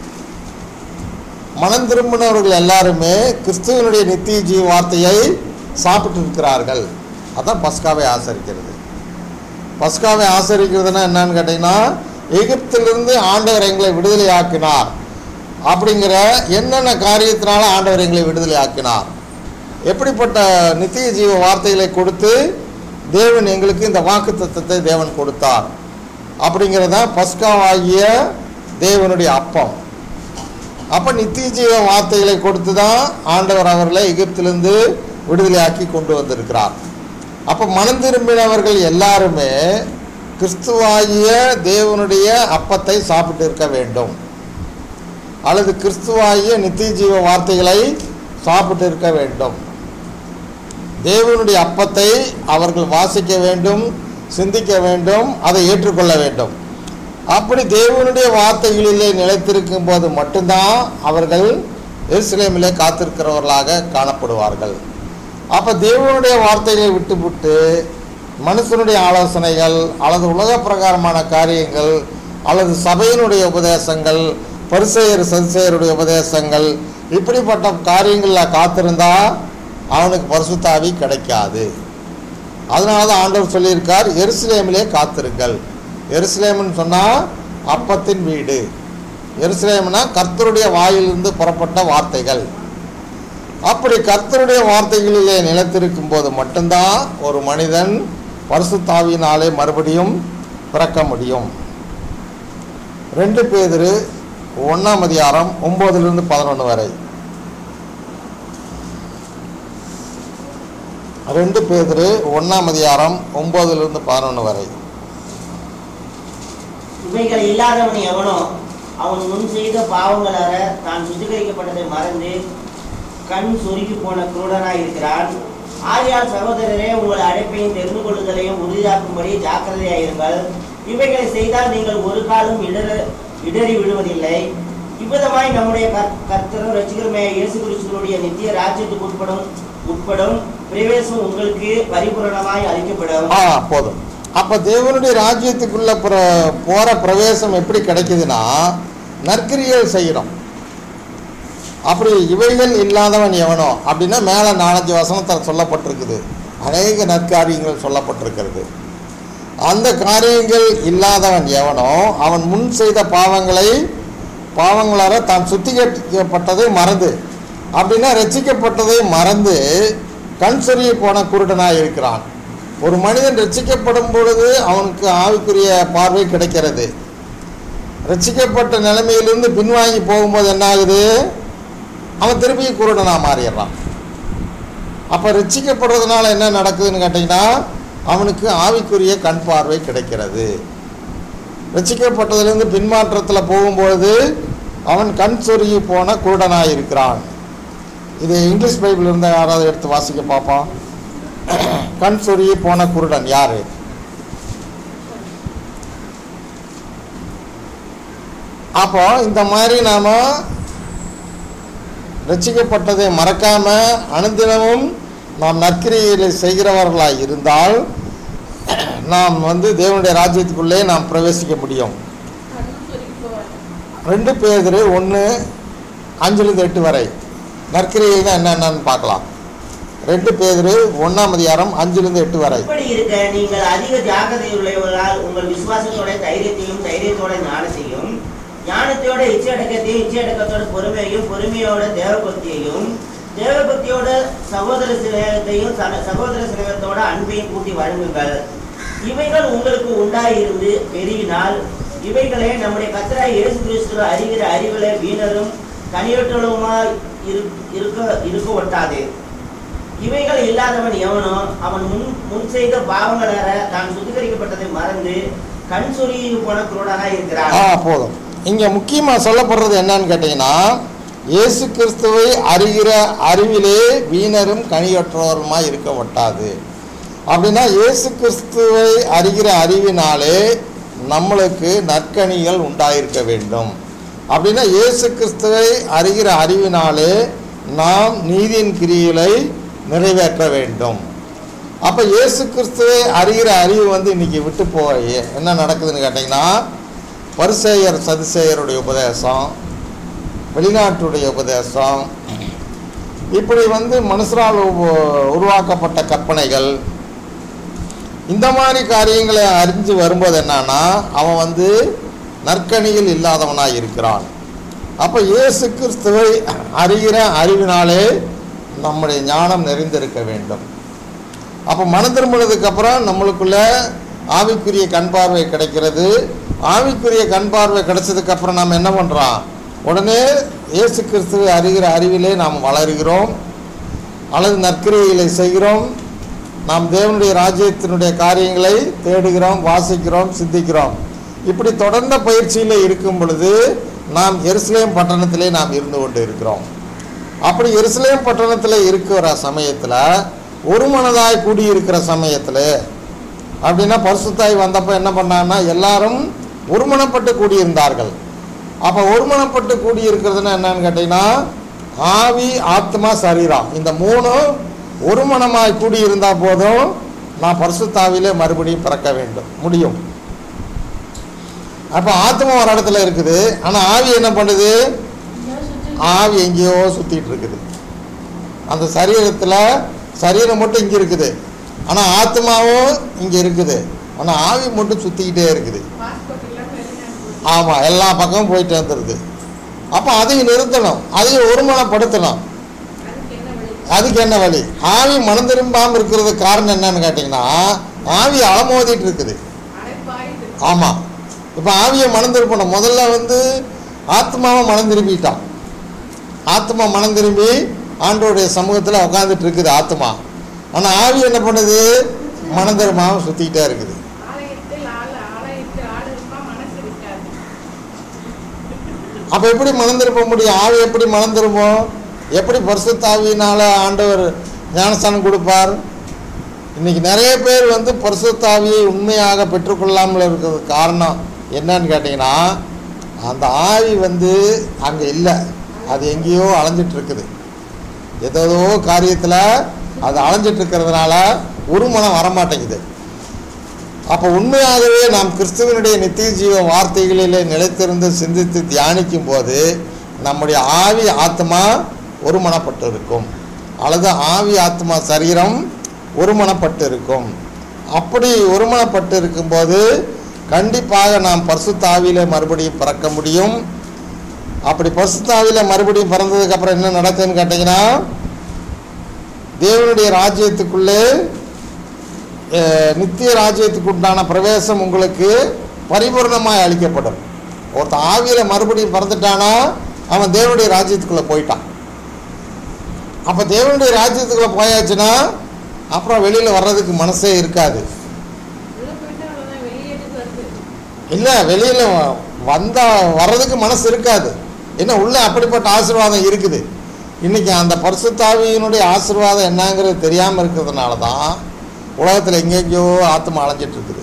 A: மனம் திரும்பினவர்கள் எல்லாருமே கிறிஸ்துவனுடைய நித்திய ஜீவ வார்த்தையை சாப்பிட்டு இருக்கிறார்கள் அதான் பஸ்காவை ஆசரிக்கிறது பஸ்காவை ஆசரிக்கிறதுனா என்னன்னு கேட்டிங்கன்னா எகிப்திலிருந்து ஆண்டவர் எங்களை விடுதலை ஆக்கினார் அப்படிங்கிற என்னென்ன காரியத்தினால ஆண்டவர் எங்களை விடுதலை ஆக்கினார் எப்படிப்பட்ட நித்திய ஜீவ வார்த்தைகளை கொடுத்து தேவன் எங்களுக்கு இந்த வாக்கு தத்தத்தை தேவன் கொடுத்தார் அப்படிங்கிறதான் பஸ்காவாகிய தேவனுடைய அப்பம் அப்போ நித்திய ஜீவ வார்த்தைகளை கொடுத்து தான் ஆண்டவர் அவர்களை எகிப்திலிருந்து விடுதலையாக்கி கொண்டு வந்திருக்கிறார் அப்போ மனம் திரும்பினவர்கள் எல்லாருமே கிறிஸ்துவாகிய தேவனுடைய அப்பத்தை சாப்பிட்டு இருக்க வேண்டும் அல்லது கிறிஸ்துவாகிய நித்திய ஜீவ வார்த்தைகளை சாப்பிட்டு இருக்க வேண்டும் தேவனுடைய அப்பத்தை அவர்கள் வாசிக்க வேண்டும் சிந்திக்க வேண்டும் அதை ஏற்றுக்கொள்ள வேண்டும் அப்படி தேவனுடைய வார்த்தைகளிலே நிலைத்திருக்கும் போது மட்டும்தான் அவர்கள் எருசலேமிலே காத்திருக்கிறவர்களாக காணப்படுவார்கள் அப்போ தேவனுடைய வார்த்தைகளை விட்டுவிட்டு மனுஷனுடைய ஆலோசனைகள் அல்லது உலக பிரகாரமான காரியங்கள் அல்லது சபையினுடைய உபதேசங்கள் பரிசெயர் சதிசெயருடைய உபதேசங்கள் இப்படிப்பட்ட காரியங்களில் காத்திருந்தா அவனுக்கு பரிசுத்தாவி கிடைக்காது அதனால தான் ஆண்டவர் சொல்லியிருக்கார் எருசலேமிலே காத்திருங்கள் எருசலேம்னு சொன்னால் அப்பத்தின் வீடு எருசலேம்னா கர்த்தருடைய வாயிலிருந்து புறப்பட்ட வார்த்தைகள் அப்படி கர்த்தருடைய வார்த்தைகளிலே நிலைத்திருக்கும் போது மட்டும்தான் ஒரு மனிதன் பரிசுத்தாவியினாலே மறுபடியும் பிறக்க முடியும் ரெண்டு பேதிரு ஒன்றாம் அதிகாரம் ஒம்போதுலேருந்து பதினொன்று வரை ரெண்டு பேதிரு ஒன்றாம் அதிகாரம் ஒம்போதுலேருந்து பதினொன்று வரை
E: இவைகள் இல்லாதவன் எவனோ அவன் முன் செய்த பாவங்களால தான் சுத்திகரிக்கப்பட்டதை மறந்து கண் சுருக்கி போன குருடனாய் இருக்கிறான் ஆகையால் சகோதரரே உங்கள் அழைப்பையும் தெரிந்து கொள்ளுதலையும் உறுதியாக்கும்படி ஜாக்கிரதையாயிருங்கள் இவைகளை செய்தால் நீங்கள் ஒரு காலம் இடர இடறி விடுவதில்லை இவ்விதமாய் நம்முடைய கர்- கர்த்தரும் ரசிகருமே இயேசு கிறிஸ்துவனுடைய நித்திய ராஜ்யத்துக்கு உட்படும் உட்படும் பிரவேசம் உங்களுக்கு பரிபூரணமாய் அளிக்கப்படும்
A: ஆ போதும் அப்போ தேவனுடைய ராஜ்யத்துக்குள்ள பிர போகிற பிரவேசம் எப்படி கிடைக்குதுன்னா நற்கிரியல் செய்யணும் அப்படி இவைகள் இல்லாதவன் எவனோ அப்படின்னா மேலே நாலஞ்சு வசனத்தில் சொல்லப்பட்டிருக்குது அநேக நற்காரியங்கள் சொல்லப்பட்டிருக்கிறது அந்த காரியங்கள் இல்லாதவன் எவனோ அவன் முன் செய்த பாவங்களை பாவங்களால தான் சுத்திகரிக்கப்பட்டதை மறந்து அப்படின்னா ரட்சிக்கப்பட்டதை மறந்து கண் சொருகி போன குருடனாய் இருக்கிறான் ஒரு மனிதன் ரட்சிக்கப்படும் பொழுது அவனுக்கு ஆவிக்குரிய பார்வை கிடைக்கிறது ரட்சிக்கப்பட்ட நிலைமையிலிருந்து பின்வாங்கி போகும்போது என்ன ஆகுது அவன் திருப்பி குருடனாக மாறிடுறான் அப்போ ரட்சிக்கப்படுறதுனால என்ன நடக்குதுன்னு கேட்டிங்கன்னா அவனுக்கு ஆவிக்குரிய கண் பார்வை கிடைக்கிறது ரட்சிக்கப்பட்டதுலேருந்து பின்மாற்றத்தில் போகும்பொழுது அவன் கண் சொருகி போன குருடனாக இருக்கிறான் இது இங்கிலீஷ் பைபிள் இருந்தால் யாராவது எடுத்து வாசிக்க பார்ப்போம் கண் சொருகி போன குருடன் யாரு அப்போ இந்த மாதிரி நாம ரட்சிக்கப்பட்டதை மறக்காம அனுதினமும் நாம் நற்கிரியை செய்கிறவர்களாக இருந்தால் நாம் வந்து தேவனுடைய ராஜ்யத்துக்குள்ளே நாம் பிரவேசிக்க முடியும்
C: கண்ணு சொருகி போவார்
A: ரெண்டு பேர் ஒன்று அஞ்சுலேருந்து எட்டு வரை நற்கிரியை தான் என்னென்னு பார்க்கலாம் ரெண்டு பேர் ஒன்றாம் அதிகாரம் அஞ்சுலேருந்து எட்டு வரை
E: இப்படி இருக்க நீங்கள் அதிக ஜாக்கிரதையுள்ளவர்களால் உங்கள் விசுவாசத்தோட தைரியத்தையும் தைரியத்தோட ஞானத்தையும் ஞானத்தோட இச்சையடக்கத்தையும் இச்சையடக்கத்தோட பொறுமையையும் பொறுமையோட தேவபக்தியையும் தேவபக்தியோட சகோதர சிநேகத்தையும் சக- சகோதர சிநேகத்தோட அன்பையும் கூட்டி வழங்குங்கள் இவைகள் உங்களுக்கு உண்டாயிருந்து பெருகினால் இவைகளே நம்முடைய கத்தராய் இயேசு கிறிஸ்துவ அறிகிற அறிவிலே வீணரும் கனியற்றலுமாய் இரு- இருக்க இருக்க ஒட்டாது இவைகள் இல்லாதவன் எவனோ அவன் முன் முன் செய்த பாவங்களால தான் சுத்திகரிக்கப்பட்டதை மறந்து கண் சொருகி போன குருடனாய் இருக்கிறான்
A: ஆ போதும் இங்கே முக்கியமாக சொல்லப்படுறது என்னன்னு கேட்டிங்கன்னா இயேசு கிறிஸ்துவை அறிகிற அறிவிலே வீணரும் கனியற்றவருமாய் இருக்க ஒட்டாது அப்படின்னா இயேசு கிறிஸ்துவை அறிகிற அறிவினாலே நம்மளுக்கு நற்கனிகள் உண்டாயிருக்க வேண்டும் அப்படின்னா இயேசு கிறிஸ்துவை அறிகிற அறிவினாலே நாம் நீதியின் கிரிகளை நிறைவேற்ற வேண்டும் அப்போ இயேசு கிறிஸ்துவை அறிகிற அறிவு வந்து இன்னைக்கு விட்டு போய் என்ன நடக்குதுன்னு கேட்டிங்கன்னா பரிசேயர் சதிசேயருடைய உபதேசம் வெளிநாட்டுடைய உபதேசம் இப்படி வந்து மனுஷரால் உ- உருவாக்கப்பட்ட கற்பனைகள் இந்த மாதிரி காரியங்களை அறிஞ்சு வரும்போது என்னன்னா அவன் வந்து நற்கனியில் இல்லாதவனாய் இருக்கிறான் அப்போ இயேசு கிறிஸ்துவை அறிகிற அறிவினாலே நம்முடைய ஞானம் நிறைந்திருக்க வேண்டும் அப்போ மனம் திரும்பினதுக்கு அப்புறம் நம்மளுக்குள்ள ஆவிக்குரிய கண் பார்வை கிடைக்கிறது ஆவிக்குரிய கண் பார்வை கிடைச்சதுக்கு அப்புறம் நாம் என்ன பண்ணுறோம் உடனே இயேசு கிறிஸ்துவை அறிகிற அறிவிலே நாம் வளருகிறோம் அல்லது நற்கிரியைகளை செய்கிறோம் நாம் தேவனுடைய ராஜ்யத்தினுடைய காரியங்களை தேடுகிறோம் வாசிக்கிறோம் சிந்திக்கிறோம் இப்படி தொடர்ந்த பயிற்சியில் இருக்கும் பொழுது நாம் எருசலேம் பட்டணத்திலே நாம் இருந்து கொண்டு இருக்கிறோம் அப்படி எருசலேம் பட்டணத்தில் இருக்கிற சமயத்தில் ஒரு மனதாய் கூடியிருக்கிற சமயத்தில் அப்படின்னா பரிசுத்தாய் வந்தப்போ என்ன பண்ணாங்கன்னா எல்லாரும் ஒருமனப்பட்டு கூடியிருந்தார்கள் அப்போ ஒருமனப்பட்டு கூடியிருக்கிறதுனா என்னன்னு கேட்டிங்கன்னா ஆவி ஆத்மா சரீரம் இந்த மூணும் ஒரு மனமாய் கூடியிருந்தால் போதும் நான் பரிசுத்தாவிலே மறுபடியும் பிறக்க வேண்டும் முடியும் அப்போ ஆத்மா ஒரு இடத்துல இருக்குது ஆனால் ஆவி என்ன பண்ணுது ஆவி எங்கேயோ சுற்றிட்டு இருக்குது அந்த சரீரத்தில் சரீரம் மட்டும் இங்கே இருக்குது ஆனால் ஆத்மாவும் இங்கே இருக்குது ஆனால் ஆவி மட்டும் சுற்றிக்கிட்டே இருக்குது
C: பாஸ்போர்ட் இல்லாமல் வெளிநாட்டு
A: ஆமாம் எல்லா பக்கமும் போயிட்டு வந்துடுது அப்போ அதையும் நிறுத்தணும் அதையும் ஒருமனப்படுத்தணும்
C: அதுக்கு என்ன வழி
A: அதுக்கு என்ன வழி ஆவி மனம் திரும்பாமல் இருக்கிறதுக்கு காரணம் என்னன்னு கேட்டிங்கன்னா ஆவி அலமோதிட்டு இருக்குது
C: அடைப்பாயுது
A: ஆமாம் இப்போ ஆவியை மனம் திருப்பணும் முதல்ல வந்து ஆத்மாவை மனம் திரும்பிட்டான் ஆத்மா மனம் திரும்பி ஆண்டோடைய சமூகத்தில் உட்காந்துட்டு இருக்குது ஆத்மா ஆனால் ஆவி என்ன பண்ணுது மனம் திரும்பாமல் சுற்றிக்கிட்டே இருக்குது
C: ஆலயத்தில் ஆள் ஆலயத்தில் ஆள் இருப்பான் மனசு இருக்காது
A: அப்போ எப்படி மனம் திருப்ப முடியும் ஆவி எப்படி மனம் திரும்பும் எப்படி பரிசுத்த ஆவியினால ஆண்டவர் ஞானஸ்தானம் கொடுப்பார் இன்னைக்கு நிறைய பேர் வந்து பரிசுத்த ஆவியை உண்மையாக பெற்றுக்கொள்ளாமல் இருக்கிறதுக்கு காரணம் என்னன்னு கேட்டிங்கன்னா அந்த ஆவி வந்து அங்கே இல்லை அது எங்கேயோ அலைஞ்சிட்டு இருக்குது ஏதோ காரியத்தில் அது அலைஞ்சிட்டு இருக்கிறதுனால ஒரு மனம் வரமாட்டேங்குது அப்போ உண்மையாகவே நாம் கிறிஸ்துவனுடைய நித்திய ஜீவ வார்த்தைகளிலே நிலைத்திருந்து சிந்தித்து தியானிக்கும் போது நம்முடைய ஆவி ஆத்மா ஒருமனப்பட்டு இருக்கும் அல்லது ஆவி ஆத்மா சரீரம் ஒருமனப்பட்டு இருக்கும் அப்படி ஒருமனப்பட்டு இருக்கும்போது கண்டிப்பாக நாம் பரிசுத்த ஆவியிலே மறுபடியும் பிறக்க முடியும் அப்படி பரிசுத்த ஆவியில மறுபடியும் பிறந்ததுக்கு அப்புறம் என்ன நடக்குதுன்னு கேட்டிங்கன்னா தேவனுடைய ராஜ்யத்துக்குள்ளே அஹ், நித்திய ராஜ்யத்துக்கு உண்டான பிரவேசம் உங்களுக்கு பரிபூர்ணமாய் அளிக்கப்படும் ஒருத்தன் ஆவியில் மறுபடியும் பிறந்துட்டானா அவன் தேவனுடைய ராஜ்யத்துக்குள்ளே போயிட்டான் அப்போ தேவனுடைய ராஜ்யத்துக்குள்ளே போயாச்சுன்னா அப்புறம் வெளியில் வர்றதுக்கு மனசே இருக்காது
C: உள்ள போயிட்டு அவ்வளோதான் வெளியேட்டு வருது
A: இல்லை வெளியில் வந்தா வர்றதுக்கு மனசு இருக்காது என்ன உள்ள அப்படிப்பட்ட ஆசீர்வாதம் இருக்குது இன்னைக்கு அந்த பரிசுத்தாவியினுடைய ஆசீர்வாதம் என்னங்கிறது தெரியாமல் இருக்கிறதுனால தான் உலகத்தில் எங்கெங்கேயோ ஆத்மா அலைஞ்சிட்டு இருக்குது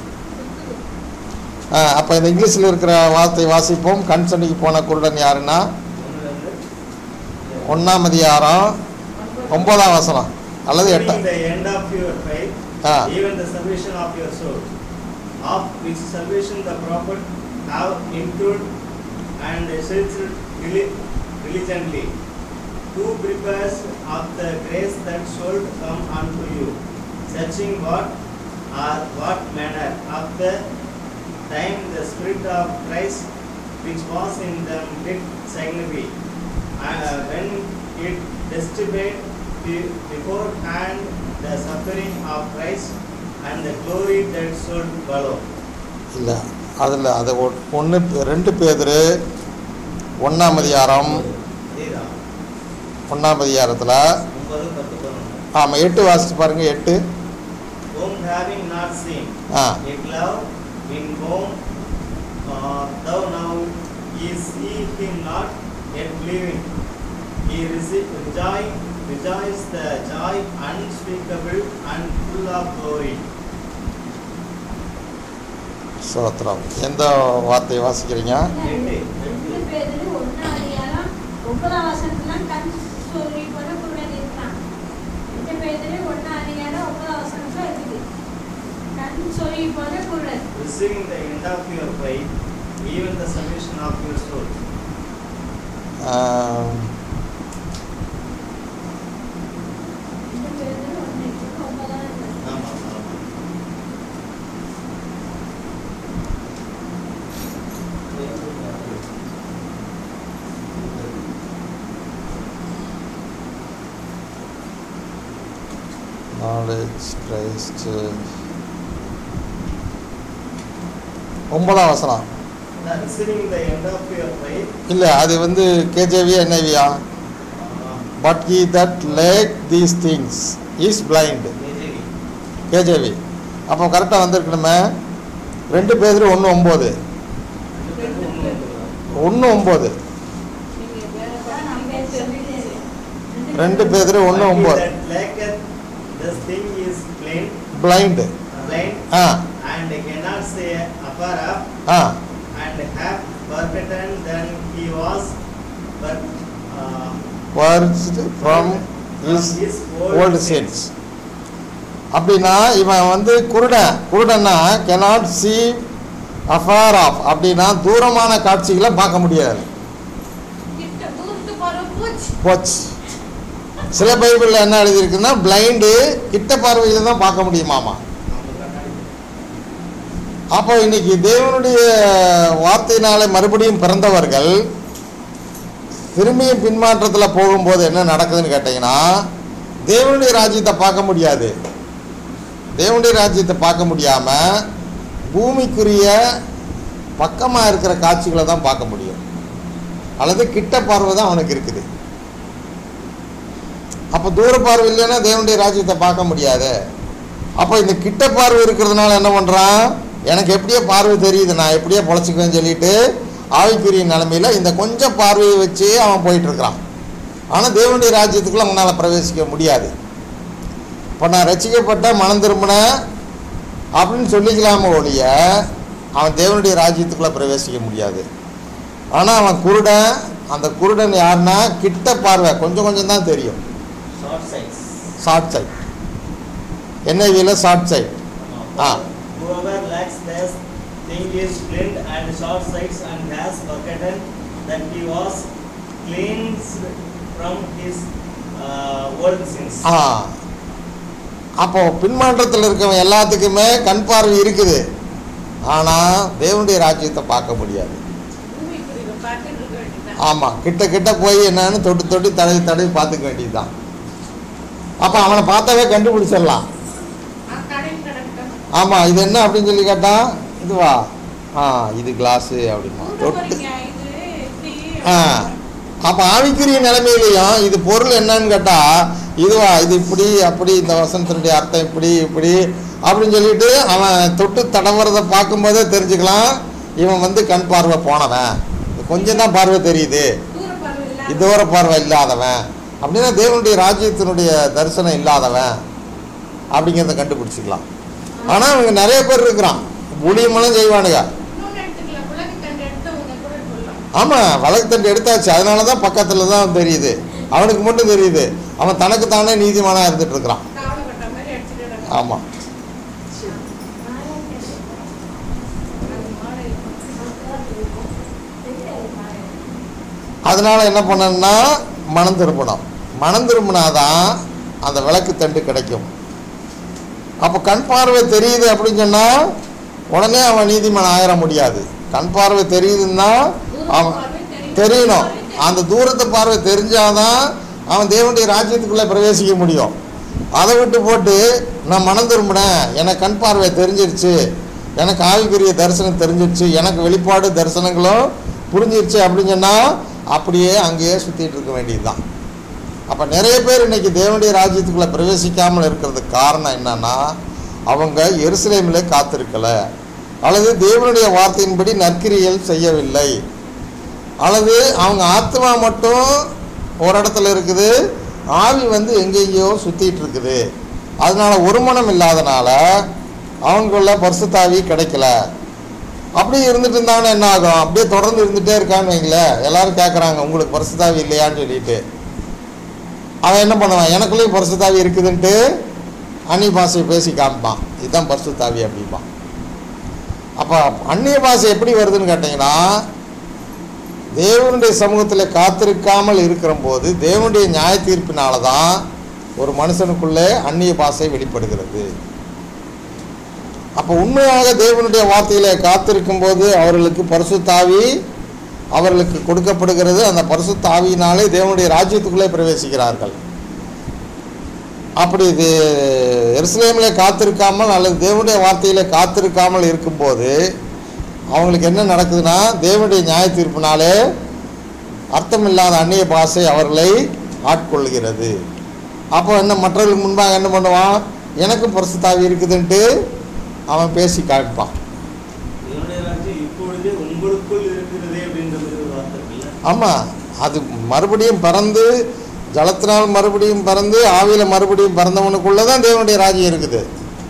A: அப்போ இந்த இங்கிலீஷில் இருக்கிற வார்த்தை வாசிப்போம் கண் சண்டைக்கு போன குருடன் யாருன்னா
B: ஒண்ணுலேருந்து
A: ஒன்றாம் அதிகாரம் ஒன்பதாம் வசனம் அல்லது
B: During
A: எட்டாம்
B: the end of your faith,
A: Ah.
B: even the salvation of your soul, of which salvation the prophet have improved and searched dili- diligently, who prepares of the grace that should come unto you, searching what or what manner of the time the Spirit of Christ which was in them did signify, and uh, when it testified be- beforehand the suffering of Christ and the glory that should follow.
A: இல்லை அதில் அது ஒன்று ரெண்டு பேர் ஒன்றாம் அதிகாரம்
B: இதேதான்.
A: ஒன்றாம் அதிகாரத்தில்
B: ஒன்பது பத்து பதினொன்று
A: ஆமாம் எட்டு வாசிச்சு பாருங்கள் எட்டு
B: whom having not seen,
A: ah
B: yet love, in whom uh, thou now ye see him not, yet believing. He rece- rejoice, rejoice the joy unspeakable and full of glory.
A: சோத்திரம் எந்த வார்த்தையை வாசிக்கிறீங்க
B: எட்டு.
D: ரெண்டு பேரும் ஒண்ணா அதிகாரம் ஒன்பதாம் வசனத்துல கண் சொல்லி போல குருடன் இருக்கான் ரெண்டு பேரும் ஒண்ணா அதிகாரம் ஒன்பதாம் வசனத்துல இருக்குது கண் சொல்லி போல குருடன்
B: Receiving the end of your faith, even the salvation of your soul.
A: ஆம்,
D: ரெண்டு பேரும் ஒண்ணு ஒன்பதாம்
B: ஆமாம், ஆமாம்.
A: நாலேஜ் கிரைஸ்ட் ஒன்பதாம் வசனம்
B: The receiving the end of your faith,
A: இல்லை அது வந்து கேஜேவியா என்னவியா
B: uh,
A: but he that lack these things is blind
B: KJV.
A: KJV அப்போ கரெக்டாக வந்திருக்கணுமே ரெண்டு பேர் ஒன்று ஒம்பது ஒன்று ஒம்பது
C: நீங்க வேற பாருங்க தெரிஞ்சுச்சு
A: ரெண்டு பேர் ஒன்று
B: But he
A: ஒம்பது
B: that lacketh this thing is blind,
A: blind
B: blind,
A: ah
B: and cannot say afar off,
A: ah
B: and hath forgotten than he was, but uh,
A: purged from his old sins அப்படின்னா இவன் வந்து குருடன் குருடன்னா cannot see afar ஆஃப் அப்படின்னா தூரமான காட்சிகளை பார்க்க முடியாது
C: கிட்ட தூரத்து பார்வை போச்சு
A: போச்சு சில பைபிளில் என்ன எழுதியிருக்குன்னா பிளைண்டு கிட்ட பார்வையில் தான் பார்க்க முடியுமாமா அப்போ இன்னைக்கு தேவனுடைய வார்த்தையினாலே மறுபடியும் பிறந்தவர்கள் திரும்பியும் பின்மாற்றத்தில் போகும்போது என்ன நடக்குதுன்னு கேட்டிங்கன்னா தேவனுடைய ராஜ்யத்தை பார்க்க முடியாது தேவனுடைய ராஜ்யத்தை பார்க்க முடியாமல் பூமிக்குரிய பக்கமாக இருக்கிற காட்சிகளை தான் பார்க்க முடியும் அல்லது கிட்ட பார்வை தான் அவனுக்கு இருக்குது அப்போ தூர பார்வை இல்லைன்னா தேவனுடைய ராஜ்யத்தை பார்க்க முடியாது அப்போ இந்த கிட்ட பார்வை இருக்கிறதுனால என்ன பண்ணுறான் எனக்கு எப்படியோ பார்வை தெரியுது நான் எப்படியோ பொழைச்சிக்குவேன்னு சொல்லிட்டு ஆவிக்குரிய நிலமையில இந்த கொஞ்சம் பார்வையை வச்சு அவன் போயிட்டு இருக்கிறான் ஆனால் தேவனுடைய ராஜ்யத்துக்குள்ள அவனால் பிரவேசிக்க முடியாது இப்போ நான் ரசிக்கப்பட்ட மனம் திரும்பினேன் அப்படின்னு சொல்லிக்கலாம ஒழிய அவன் தேவனுடைய ராஜ்யத்துக்குள்ளே பிரவேசிக்க முடியாது ஆனால் அவன் குருடன் அந்த குருடன் யாருன்னா கிட்ட பார்வை கொஞ்சம் கொஞ்சம் தான் தெரியும்
E: ஷார்ட் சைட்ஸ்
A: ஷார்ட் சைட் என்ஐவியில் short sight Ah.
B: Whoever lacks this thing is blind and short sights and has forgotten that he was cleansed from his uh, old sins.
A: ஆ அப்போ பின்மாற்றத்தில் இருக்கவன் எல்லாத்துக்குமே கண் பார்வை இருக்குது ஆனால் தேவனுடைய ராஜ்யத்தை பார்க்க முடியாது
C: பூமிக்குரிய பார்த்துட்டு இருக்க வேண்டியதுதான்
A: ஆமாம் கிட்ட கிட்ட போய் என்னன்னு தொட்டு தொட்டு தடவி தடவி பார்த்துக்க வேண்டியதுதான் அப்போ அவனை பார்த்தாவே கண்டுபிடிச்சிடலாம்
C: நான் கடையில் கிடக்கேன்
A: ஆமாம் இது என்ன அப்படின்னு சொல்லி கேட்டா இதுவா ஆ இது கிளாஸு அப்படிமா
C: ஊட்ட
A: தொட்டு
C: போறீங்க இது இப்படி
A: ஆ அப்போ ஆவிக்குரிய நிலைமையிலையும் இது பொருள் என்னன்னு கேட்டால் இதுவா இது இப்படி அப்படி இந்த வசனத்தினுடைய அர்த்தம் இப்படி இப்படி அப்படின்னு சொல்லிட்டு அவன் தொட்டு தடவுறதை பார்க்கும்போதே தெரிஞ்சுக்கலாம் இவன் வந்து கண் பார்வை போனவன் கொஞ்சம் தான் பார்வை தெரியுது
C: தூர பார்வை இல்லாத
A: இதோர பார்வை இல்லாதவன் அப்படின்னா தேவனுடைய ராஜ்யத்தினுடைய தரிசனம் இல்லாதவன் அப்படிங்கிறத கண்டுபிடிச்சிக்கலாம் ஆனால் இவங்க நிறைய பேர் இருக்கிறான் ஊழியமெல்லாம் செய்வானுங்க
C: இன்னொன்று எடுத்துக்கலாம் உலகத்தண்டு எடுத்தவங்க கூட சொல்லலாம்
A: ஆமாம் வழக்குத்தண்டு எடுத்தாச்சு அதனால தான் பக்கத்தில் தான் தெரியுது அவனுக்கு மட்டும் தெரியுது அவன் தனக்கு தானே நீதிமானாக இருந்துட்டு இருக்கிறான்
C: காவலப்பட்ட மாதிரி அடிச்சுட்டு கிடக்கு.
A: ஆமாம்
C: அது மாடை
A: அதனால என்ன பண்ணணும்னா மனம் திரும்பணும் மனம் திரும்பினாதான் அந்த விளக்கு தண்டு கிடைக்கும் அப்போ கண் பார்வை தெரியுது அப்படின்னு சொன்னால் உடனே அவன் நீதிமான் ஆயிட முடியாது கண் பார்வை தெரியுதுன்னா அவன் தெரியணும் அந்த தூரத்து பார்வை தெரிஞ்சாதான் அவன் தேவனுடைய ராஜ்யத்துக்குள்ளே பிரவேசிக்க முடியும் அதை விட்டு போட்டு நான் மனம் திரும்பினேன் எனக்கு கண் பார்வை தெரிஞ்சிருச்சு எனக்கு ஆவிக்குரிய தரிசனம் தெரிஞ்சிருச்சு எனக்கு வெளிப்பாடு தரிசனங்களும் புரிஞ்சிருச்சு அப்படின்னு சொன்னால் அப்படியே அங்கேயே சுற்றிட்டு இருக்க வேண்டியதுதான் அப்போ நிறைய பேர் இன்னைக்கு தேவனுடைய ராஜ்யத்துக்குள்ளே பிரவேசிக்காமல் இருக்கிறதுக்கு காரணம் என்னன்னா அவங்க எருசலேமில் காத்திருக்கல அல்லது தேவனுடைய வார்த்தையின்படி நற்கிரியல் செய்யவில்லை அல்லது அவங்க ஆத்மா மட்டும் ஒரு இடத்துல இருக்குது ஆவி வந்து எங்கெங்கேயோ சுற்றிட்டு இருக்குது அதனால ஒரு மனம் இல்லாதனால அவங்கள பரிசுத்தாவி கிடைக்கல அப்படி இருந்துட்டு இருந்தாங்கன்னா என்ன ஆகும் அப்படியே தொடர்ந்து இருந்துகிட்டே இருக்கான்னு வைங்களேன் எல்லாரும் கேட்குறாங்க உங்களுக்கு பரிசுத்தாவி இல்லையான்னு சொல்லிட்டு அவன் என்ன பண்ணுவான் எனக்குள்ளேயும் பரிசுத்தாவி இருக்குதுன்ட்டு அந்நிய பாஷையை பேசி காமிப்பான் இதுதான் பரிசுத்தாவி அப்படிம்பான் அப்போ அந்நிய பாஷை எப்படி வருதுன்னு கேட்டிங்கன்னா தேவனுடைய சமூகத்தில் காத்திருக்காமல் இருக்கிற போது தேவனுடைய நியாய தீர்ப்பினால தான் ஒரு மனுஷனுக்குள்ளே அந்நிய பாஷை வெளிப்படுகிறது அப்போ உண்மையாக தேவனுடைய வார்த்தையில காத்திருக்கும் போது அவர்களுக்கு பரிசுத்தாவி அவர்களுக்கு கொடுக்கப்படுகிறது அந்த பரிசுத்தாவியினாலே தேவனுடைய ராஜ்யத்துக்குள்ளே பிரவேசிக்கிறார்கள் அப்படி இது எருசலேமிலே காத்திருக்காமல் அல்லது தேவனுடைய வார்த்தையிலே காத்திருக்காமல் இருக்கும்போது அவங்களுக்கு என்ன நடக்குதுன்னா தேவனுடைய நியாய தீர்ப்பினாலே அர்த்தமில்லாத அந்நிய பாஷை அவர்களை ஆட்கொள்கிறது அப்போ என்ன மற்றவர்களுக்கு முன்பாக என்ன பண்ணுவான் எனக்கும் பரிசுத்தாவி இருக்குதுன்ட்டு அவன் பேசி காமிப்பான்
B: தேவனுடைய ராஜ்யம் இப்பொழுதே உங்களுக்குள் இருக்கிறதே அப்படின்ற மாதிரி ஒரு வார்த்தை இருக்குல்ல
A: ஆமாம் அது மறுபடியும் பறந்து ஜலத்தினால் மறுபடியும் பறந்து ஆவியில் மறுபடியும் பறந்தவனுக்குள்ளே தான் தேவனுடைய ராஜ்யம் இருக்குது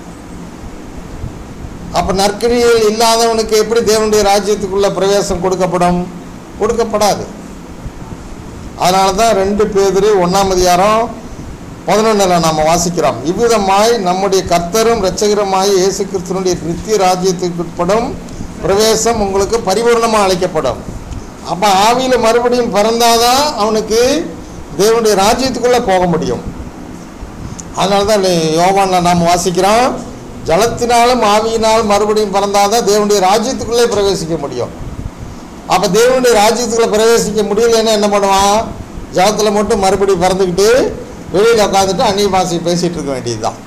A: அப்போ நற்கிரியில் இல்லாதவனுக்கு எப்படி தேவனுடைய ராஜ்யத்துக்குள்ள பிரவேசம் கொடுக்கப்படும் கொடுக்கப்படாது அதனால தான் ரெண்டு பேர் ஒன்றாம் அதிகாரம் பதினொன்றில் நாம் வாசிக்கிறோம் இவ்விதமாய் நம்முடைய கர்த்தரும் இரட்சகருமாய் இயேசு கிறிஸ்துவனுடைய நித்திய ராஜ்யத்துக்கு உட்படும் பிரவேசம் உங்களுக்கு பரிபூர்ணமாக அழைக்கப்படும் அப்போ ஆவியில் மறுபடியும் பிறந்தாதான் அவனுக்கு தேவனுடைய ராஜ்யத்துக்குள்ளே போக முடியும் அதனால தான் யோவானில் நாம் வாசிக்கிறோம் ஜலத்தினாலும் ஆவியினாலும் மறுபடியும் பிறந்தாதான் தேவனுடைய ராஜ்யத்துக்குள்ளே பிரவேசிக்க முடியும் அப்போ தேவனுடைய ராஜ்யத்துக்குள்ளே பிரவேசிக்க முடியலன்னா என்ன பண்ணுவான் ஜலத்தில் மட்டும் மறுபடியும் பிறந்துக்கிட்டு வெளியில் உட்காந்துட்டு அந்நிய பாஷை பேசிகிட்டு இருக்க வேண்டியது தான்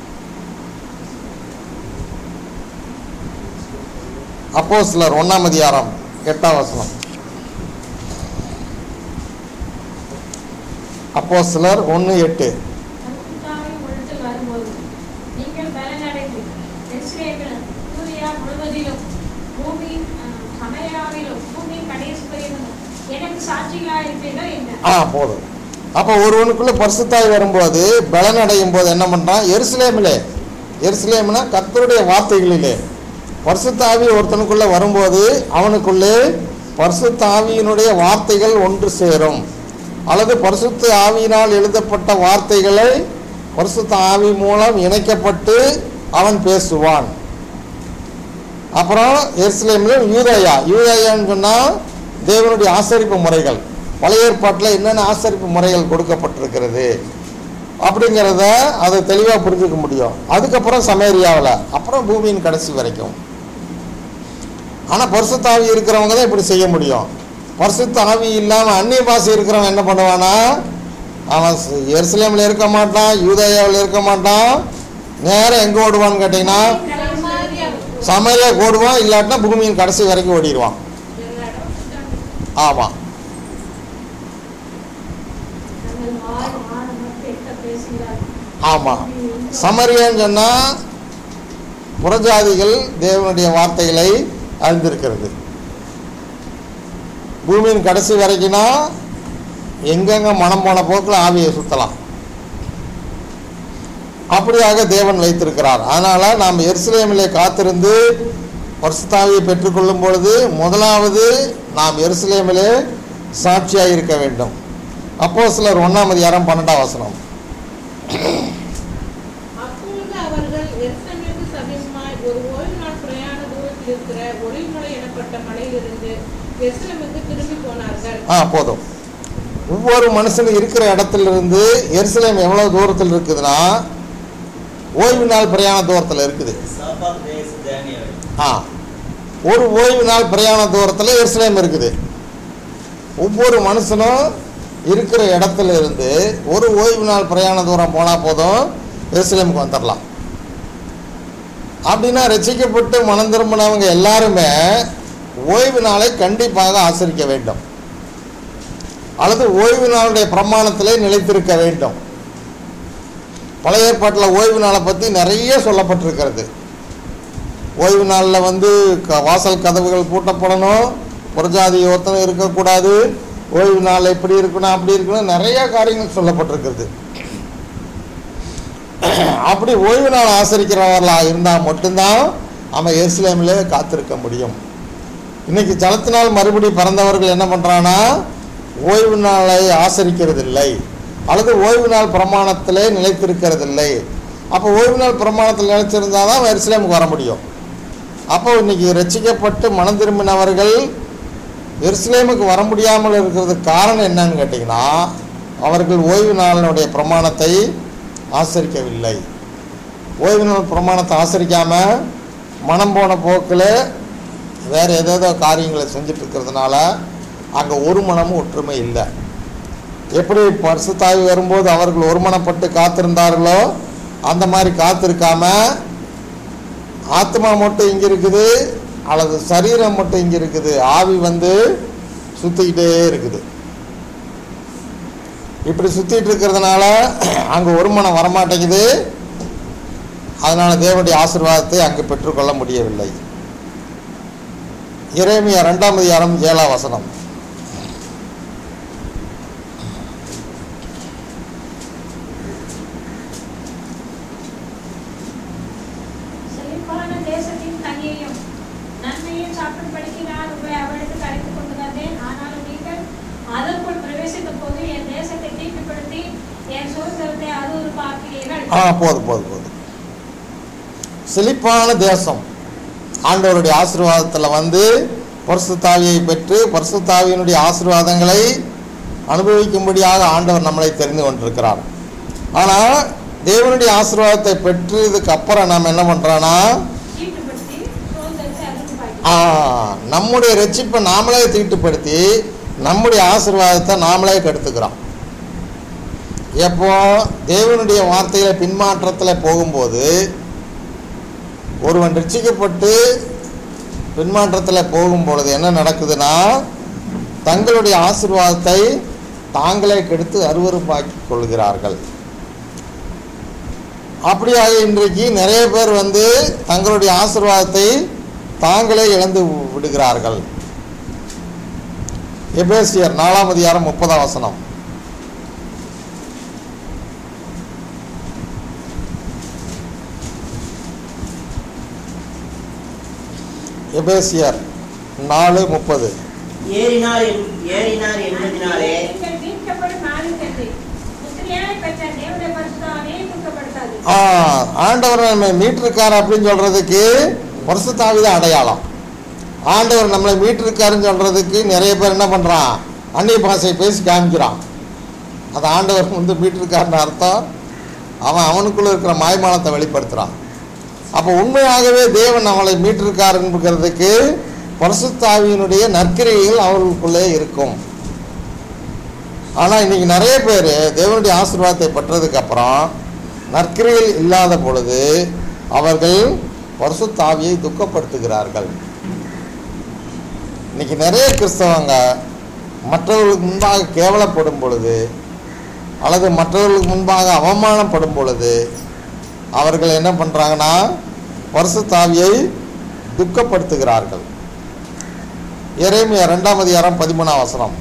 A: அப்போ சிலர் ஒன்றாம் அதிகாரம் எட்டாம் வசனம் அப்போ சிலர் ஒன்று எட்டு
D: பரிசுத்தாவின் உள்ளத்தில் வரும்போது நீங்கள் பலனடைந்து எருசலேமிலும் யூதேயா முழுவதிலும் பூமியின் அஹ், சமரியாவிலும் பூமியின் கடைசி பரியந்தமும் எனக்கு சாட்சிகளாக இருப்பீர்கள் என்றார்
A: ஆ போதும் அப்போ ஒருவனுக்குள்ள பரிசுத்தாய் வரும்போது பலன் அடையும் போது என்ன பண்ணுறான் எருசலேமிலே எருசலேம்னா கர்த்தருடைய வார்த்தைகளிலே பரிசுத்தாவி ஒருத்தனுக்குள்ளே வரும்போது அவனுக்குள்ளே பரிசுத்த ஆவியினுடைய வார்த்தைகள் ஒன்று சேரும் அல்லது பரிசுத்த ஆவியினால் எழுதப்பட்ட வார்த்தைகளை பரிசுத்த ஆவி மூலம் இணைக்கப்பட்டு அவன் பேசுவான் அப்புறம் எருசலேமில் யூதேயா யூதேயான்னு சொன்னால் தேவனுடைய ஆசரிப்பு முறைகள் பழைய ஏற்பாட்டில் என்னென்ன ஆசரிப்பு முறைகள் கொடுக்கப்பட்டிருக்கிறது அப்படிங்கிறத அதை தெளிவாக புரிஞ்சுக்க முடியும் அதுக்கப்புறம் சமேரியாவில் அப்புறம் பூமியின் கடைசி வரைக்கும் ஆனால் பரிசுத்தாவி இருக்கிறவங்க தான் இப்படி செய்ய முடியும் பரிசுத்த ஆவி இல்லாமல் அந்நிய பாஷை இருக்கிறவன் என்ன பண்ணுவானா அவன் ஸ்- எருசலேமில் இருக்க மாட்டான் யூதேயாவில் இருக்க மாட்டான் நேரம் எங்கே ஓடுவான்னு கேட்டிங்கன்னா
C: சமாரியாவுக்கு
A: சமையலே ஓடுவான் இல்லாட்டினா பூமியின் கடைசி வரைக்கும் ஓடிடுவான்
C: எல்லா இடமும்
A: ஆமாம்
D: நாங்கள் வாய் மாறு மட்டும் எட்ட பேசுகிறார்
A: ஆமாம் சமரியன்னு சொன்னால் புறஜாதிகள் தேவனுடைய வார்த்தைகளை அறிந்திருக்கிறது பூமியின் கடைசி வரைக்கும்னா எங்கெங்க மனம் போன போக்கில் ஆவியை சுற்றலாம் அப்படியாக தேவன் வைத்திருக்கிறார் அதனால் நாம் எருசலேமிலே காத்திருந்து பரிசுத்தாவியை பெற்றுக்கொள்ளும் பொழுது முதலாவது நாம் எருசலேமிலே சாட்சியாக இருக்க வேண்டும் அப்போ சிலர் ஒன்றாம் அதிகாரம் பன்னெண்டாம் வசனம்
C: அப்பொழுது அவர்கள் எருசலேமுக்கு சமீபமாய் ஒரு ஓய்வு நாள் பிரயாண தூரத்தில் இருக்கிற ஒளிமலை எனப்பட்ட மலையிலிருந்து எருசலேமுக்கு திரும்பி போனார்கள்
A: ஆ போதும் ஒவ்வொரு மனுஷனும் இருக்கிற இடத்துல இருந்து எருசலேம் எவ்வளோ தூரத்தில் இருக்குதுன்னா ஓய்வு நாள் பிரயாண தூரத்தில் இருக்குது
E: சாப்பாடு தேச தானியம்
A: ஆ ஒரு ஓய்வு நாள் பிரயாண தூரத்தில் எருசலேம் இருக்குது ஒவ்வொரு மனுஷனும் இருக்கிற இடத்துல இருந்து ஒரு ஓய்வு நாள் பிரயாண தூரம் போனால் போதும் எருசலேமுக்கு வந்துடலாம் அப்படின்னா ரசிக்கப்பட்டு மனம் திரும்பினவங்க எல்லாருமே ஓய்வு நாளை கண்டிப்பாக ஆசரிக்க வேண்டும் அல்லது ஓய்வு நாளுடைய பிரமாணத்திலே நிலைத்திருக்க வேண்டும் பழைய ஏற்பாட்டில் ஓய்வு நாளை பற்றி நிறைய சொல்லப்பட்டிருக்கிறது ஓய்வு நாளில் வந்து க வாசல் கதவுகள் பூட்டப்படணும் புறஜாதி ஒருத்தனம் இருக்கக்கூடாது ஓய்வு நாள் எப்படி இருக்கணும் அப்படி இருக்கணும் நிறைய காரியங்கள் சொல்லப்பட்டிருக்கிறது அப்படி ஓய்வு நாள் ஆசரிக்கிறவர்களாக இருந்தால் மட்டும்தான் அவன் எருசலேமில் காத்திருக்க முடியும் இன்னைக்கு ஜலத்தினால் மறுபடி பிறந்தவர்கள் என்ன பண்ணுறான்னா ஓய்வு நாளை ஆசரிக்கிறதில்லை அல்லது ஓய்வு நாள் பிரமாணத்திலே நிலைத்திருக்கிறதில்லை அப்போ ஓய்வு நாள் பிரமாணத்தில் நிலைச்சிருந்தால் தான் அவன் எருசலேமுக்கு வர முடியும் அப்போ இன்னைக்கு ரட்சிக்கப்பட்டு மனம் திரும்பினவர்கள் எருசலேமுக்கு வர முடியாமல் இருக்கிறதுக்கு காரணம் என்னன்னு கேட்டிங்கன்னா அவர்கள் ஓய்வு நாளினுடைய பிரமாணத்தை ஆசரிக்கவில்லை ஓய்வு நாள் பிரமாணத்தை ஆசரிக்காமல் மனம் போன போக்கில் வேறு ஏதேதோ காரியங்களை செஞ்சுட்டு இருக்கிறதுனால அங்கே ஒரு மனமும் ஒற்றுமை இல்லை எப்படி பரிசுத்தாவி வரும்போது அவர்கள் ஒருமனப்பட்டு காத்திருந்தார்களோ அந்த மாதிரி காத்திருக்காம ஆத்மா மட்டும் இங்கே இருக்குது அல்லது சரீரம் மட்டும் இங்கே இருக்குது ஆவி வந்து சுற்றிக்கிட்டே இருக்குது இப்படி சுற்றிட்டு இருக்கிறதுனால அங்கே ஒருமனம் வரமாட்டேங்குது அதனால் தேவனுடைய ஆசீர்வாதத்தை அங்கு பெற்றுக்கொள்ள முடியவில்லை இறைமையா ரெண்டாம் அதிகாரம் ஏழாம் வசனம்
D: செழிப்பான தேசத்தின் கனியையும் நன்மையும் சாப்பிடும்படிக்கு நான் உங்களை அவளுக்கு அழைத்துக் கொண்டு வந்தேன் ஆனாலும் நீங்கள் அதற்குள் பிரவேசித்த போது என் தேசத்தை தீட்டுப்படுத்தி என் சுதந்திரத்தை அருவருப்பாக்கிறீர்கள்
A: ஆ போதும் போதும் போதும் செழிப்பான தேசம் ஆண்டவருடைய ஆசீர்வாதத்தில் வந்து பரிசுத்தாவியை பெற்று பரிசுத்தாவியினுடைய ஆசீர்வாதங்களை அனுபவிக்கும்படியாக ஆண்டவர் நம்மளை தெரிந்து கொண்டிருக்கிறார் ஆனால் தேவனுடைய ஆசீர்வாதத்தை பெற்றதுக்கு அப்புறம் நாம் என்ன பண்ணுறோன்னா
D: தீட்டுப்படுத்தி சுதந்திரத்தை அருவருப்பாக்கிறீர்கள்
A: ஆ, நம்முடைய ரட்சிப்பை நாமளே தீட்டுப்படுத்தி நம்முடைய ஆசீர்வாதத்தை நாமளே கெடுத்துக்கிறோம் எப்போ தேவனுடைய வார்த்தையில பின்மாற்றத்தில் போகும்போது ஒருவன் ரட்சிக்கப்பட்டு பின்மாற்றத்தில் போகும் பொழுது என்ன நடக்குதுன்னா தங்களுடைய ஆசீர்வாதத்தை தாங்களே கெடுத்து அருவருப்பாக்கி கொள்கிறார்கள் அப்படியாக இன்றைக்கு நிறைய பேர் வந்து தங்களுடைய ஆசீர்வாதத்தை தாங்களே இழந்து விடுகிறார்கள் எபேசியர் நாலாம் அதிகாரம் முப்பதாம் வசனம் எபேசியர் நாலு முப்பது
E: ஏறினார் என்- ஏறினார் என்பதினாலே
D: நீங்கள் மீட்கப்படும் நாளுக்கென்று முத்திரையாய் பெற்ற தேவனுடைய பரிசுத்தாவே துக்கப்படுத்தாது
A: ஆ, ஆண்டவர் நம்மை மீட்டிருக்கார் அப்படின்னு சொல்றதுக்கு வருஷத்தாவித அடையாளம் ஆண்டவர் நம்மளை மீட்டிருக்காருன்னு சொல்றதுக்கு நிறைய பேர் என்ன பண்றான் அந்நிய பாஷை பேசி காமிக்கிறான் அது ஆண்டவர் வந்து மீட்டிருக்காருன்னு அர்த்தம் அவன் அவனுக்குள்ள இருக்கிற மாய்மானத்தை வெளிப்படுத்துறான் அப்போ உண்மையாகவே தேவன் நம்மளை மீட்டிருக்காருங்கிறதுக்கு பரிசுத்தாவியினுடைய நற்கிரைகள் அவர்களுக்குள்ளே இருக்கும் ஆனால் இன்னைக்கு நிறைய பேர் தேவனுடைய ஆசீர்வாதத்தை பெற்றதுக்கு அப்புறம் நற்கிரைகள் இல்லாத பொழுது அவர்கள் பரிசுத்தாவியை துக்கப்படுத்துகிறார்கள் இன்னைக்கு நிறைய கிறிஸ்தவங்க மற்றவர்களுக்கு முன்பாக கேவலப்படும் பொழுது அல்லது மற்றவர்களுக்கு முன்பாக அவமானப்படும் பொழுது அவர்கள் என்ன பண்ணுறாங்கன்னா பரிசுத்தாவியை துக்கப்படுத்துகிறார்கள் எரேமியா ரெண்டாம் அதிகாரம் பதிமூணாம் வசனம்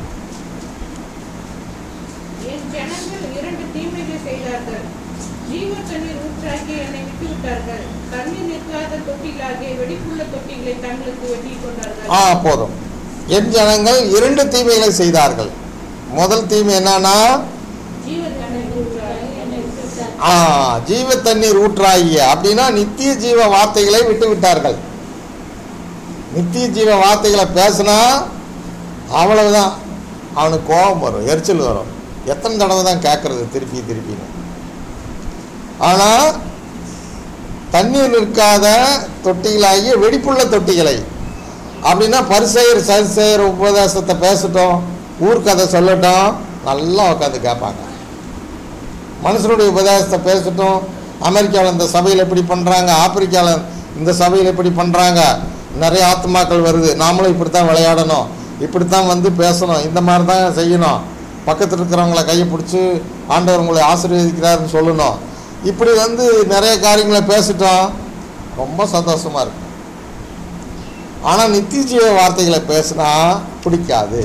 C: என் ஜனங்கள் இரண்டு தீமைகள் செய்தார்கள் ஜீவ தண்ணீர் ஊற்றாக்கி என்னை விட்டு விட்டார்கள் தண்ணீர் நிற்காத தொட்டிகளாகிய வெடிப்புள்ள தொட்டிகளை தங்களுக்கு வெட்டிக் கொண்டார்கள்
A: ஆ போதும் என் ஜனங்கள் இரண்டு தீமைகளை செய்தார்கள் முதல் தீமை என்னன்னா
C: ஜீவ தண்ணீர் ஊற்றாக்கி என்னை விட்டு விட்டார்கள்
A: ஆ ஜீவ தண்ணீர் ஊற்றாகிய அப்படின்னா நித்திய ஜீவ வார்த்தைகளை விட்டு விட்டார்கள் நித்திய ஜீவ வார்த்தைகளை பேசினா அவ்வளவுதான் அவனுக்கு கோபம் வரும் எரிச்சல் வரும் எத்தனை தடவை தான் கேட்கறது திருப்பி திருப்பின்னு ஆனால் தண்ணீர் நிற்காத தொட்டிகளாகிய வெடிப்புள்ள தொட்டிகளை அப்படின்னா பரிசெயர் சரிசெயர் உபதேசத்தை பேசட்டும் ஊர்க்கதை சொல்லட்டும் நல்லா உட்காந்து கேட்பாங்க மனுஷனுடைய உபதேசத்தை பேசட்டும் அமெரிக்காவில் இந்த சபையில் எப்படி பண்ணுறாங்க ஆப்பிரிக்காவில் இந்த சபையில் எப்படி பண்ணுறாங்க நிறைய ஆத்மாக்கள் வருது நாமளும் இப்படித்தான் விளையாடணும் இப்படித்தான் வந்து பேசணும் இந்த மாதிரி தான் செய்யணும் பக்கத்தில் இருக்கிறவங்கள கையை பிடிச்சி ஆண்டவர் உங்களை ஆசீர்வதிக்கிறாருன்னு சொல்லணும் இப்படி வந்து நிறைய காரியங்களை பேசிட்டோம் ரொம்ப சந்தோஷமாக இருக்கும் ஆனால் நித்திய ஜீவ வார்த்தைகளை பேசினா பிடிக்காது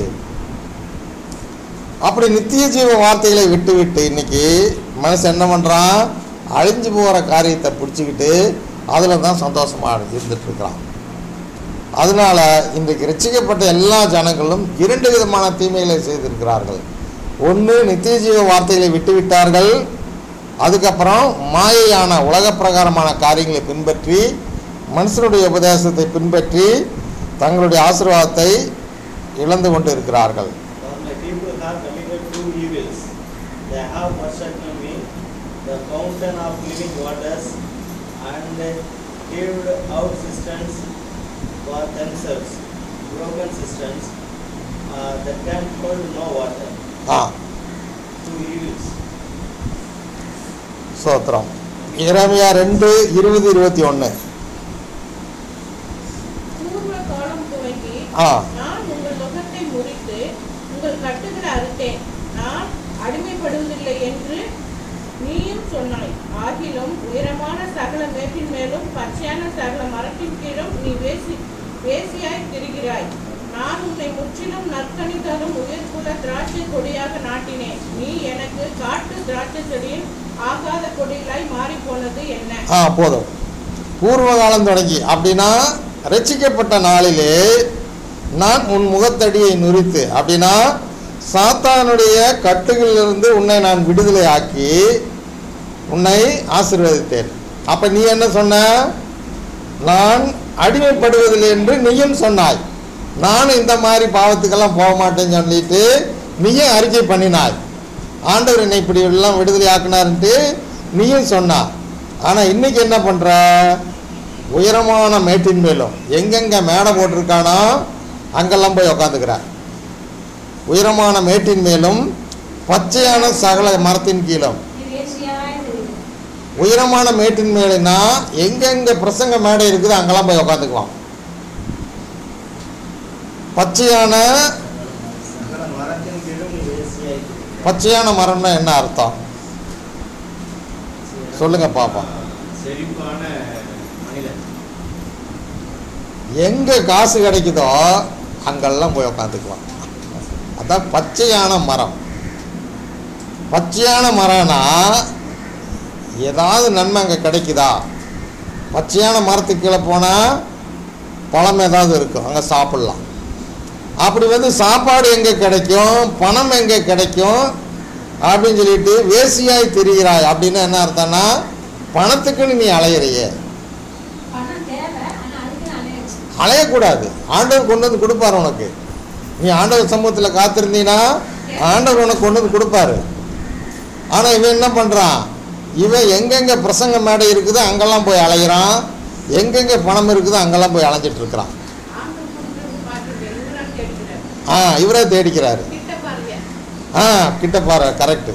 A: அப்படி நித்திய ஜீவ வார்த்தைகளை விட்டு விட்டு இன்னைக்கு மனுஷன் என்ன பண்ணுறான் அழிஞ்சு போகிற காரியத்தை பிடிச்சிக்கிட்டு அதில் தான் சந்தோஷமாக இருந்துட்டு இருக்கிறான் அதனால இன்றைக்கு ரட்சிக்கப்பட்ட எல்லா ஜனங்களும் இரண்டு விதமான தீமைகளை செய்திருக்கிறார்கள் ஒன்று நித்திய ஜீவ வார்த்தைகளை விட்டு விட்டார்கள் அதுக்கப்புறம் மாயையான உலக பிரகாரமான காரியங்களை பின்பற்றி மனுஷனுடைய உபதேசத்தை பின்பற்றி தங்களுடைய ஆசீர்வாதத்தை இழந்து கொண்டு இருக்கிறார்கள்
B: For my people have committed two evils. They have forsaken me, the fountain of living waters, and heaved out cisterns for themselves, broken cisterns uh, that can hold no water.
A: ஆ சோத்திரம் இறைமையா ரெண்டு இருபது இருபத்தி ஒன்று
C: பூர்வ காலம் துவங்கி
A: ஆ
C: நான் உங்கள் நுகத்தை முறித்து உங்கள் கட்டுகளை அறுத்தேன் நான் அடிமைப்படுவதில்லை என்று நீயும் சொன்னாய் ஆகிலும் உயரமான சகல மேட்டின் மேலும் பச்சையான சகல மரத்தின் கீழும் நீ வேசி வேசியாய் திரிகிறாய் நான் உன்னை முற்றிலும் நற்கனி தரும் உயர்குல திராட்சை கொடியாக நாட்டினேன் நீ எனக்கு காட்டு திராட்சை செடியின் ஆகாத கொடிகளாய் மாறி போனது என்ன
A: ஆ போதும் பூர்வ காலம் தொடங்கி அப்படின்னா ரட்சிக்கப்பட்ட நாளிலே நான் உன் முகத்தடியை நுரித்து அப்படின்னா சாத்தானுடைய கட்டுகளிலிருந்து உன்னை நான் விடுதலை ஆக்கி உன்னை ஆசீர்வதித்தேன் அப்ப நீ என்ன சொன்ன நான் அடிமைப்படுவதில்லை என்று நீயும் சொன்னாய் நானும் இந்த மாதிரி பாவத்துக்கெல்லாம் போக மாட்டேன்னு சொல்லிட்டு நீயும் அறிக்கை பண்ணினாய் ஆண்டவர் என்னை இப்படி எல்லாம் விடுதலை ஆக்கினார்ன்ட்டு நீயும் சொன்னா ஆனால் இன்னைக்கு என்ன பண்ற உயரமான மேட்டின் மேலும் எங்கெங்க மேடை போட்டிருக்கானோ அங்கெல்லாம் போய் உக்காந்துக்கிற உயரமான மேட்டின் மேலும் பச்சையான சகல மரத்தின் கீழும்
D: நீ வேசியாய் தெரியுது
A: உயரமான மேட்டின் மேலேனா எங்கெங்க பிரசங்க மேடை இருக்குதோ அங்கெல்லாம் போய் உக்காந்துக்குவான் பச்சையான
B: சகல மரத்தின் கீழும் நீ வேசியாய் இருக்கிறாய்.
A: பச்சையான மரம்னா என்ன அர்த்தம் சொல்லுங்க பாப்போம்
B: செழிப்பான மனிதன்
A: எங்க காசு கிடைக்குதோ அங்கெல்லாம் போய் உக்காந்துக்குவான் அதான் பச்சையான மரம் பச்சையான மரம்னா ஏதாவது நன்மை அங்கே கிடைக்குதா பச்சையான மரத்துக்கு கீழே போனால் பழம் ஏதாவது இருக்கும் அங்கே சாப்பிட்லாம் அப்படி வந்து சாப்பாடு எங்கே கிடைக்கும் பணம் எங்கே கிடைக்கும் அப்படின்னு சொல்லிட்டு வேசியாய் திரிகிறாய் அப்படின்னு என்ன அர்த்தம்னா பணத்துக்குன்னு நீ அலையிறியே
D: பணம் தேவை ஆனா அதுக்கு நான் நினைச்சேன்
A: அலையக்கூடாது ஆண்டவர் கொண்டு வந்து கொடுப்பாரு உனக்கு நீ ஆண்டவர் சமூகத்தில் காத்திருந்தீன்னா ஆண்டவர் உனக்கு கொண்டு வந்து கொடுப்பாரு ஆனால் இவன் என்ன பண்ணுறான் இவன் எங்கெங்கே பிரசங்க மேடை இருக்குதோ அங்கெல்லாம் போய் அலையிறான் எங்கெங்கே பணம் இருக்குதோ அங்கெல்லாம் போய் அலைஞ்சிட்டு இருக்கிறான்
C: ஆண்டு கொடுக்கிறது பார்த்து எல்லாம் கேட்கிறார்
A: ஆ இவரே தேடிக்கிறாரு
C: கிட்ட பாருங்க
A: ஆ கிட்ட பாரு கரெக்டு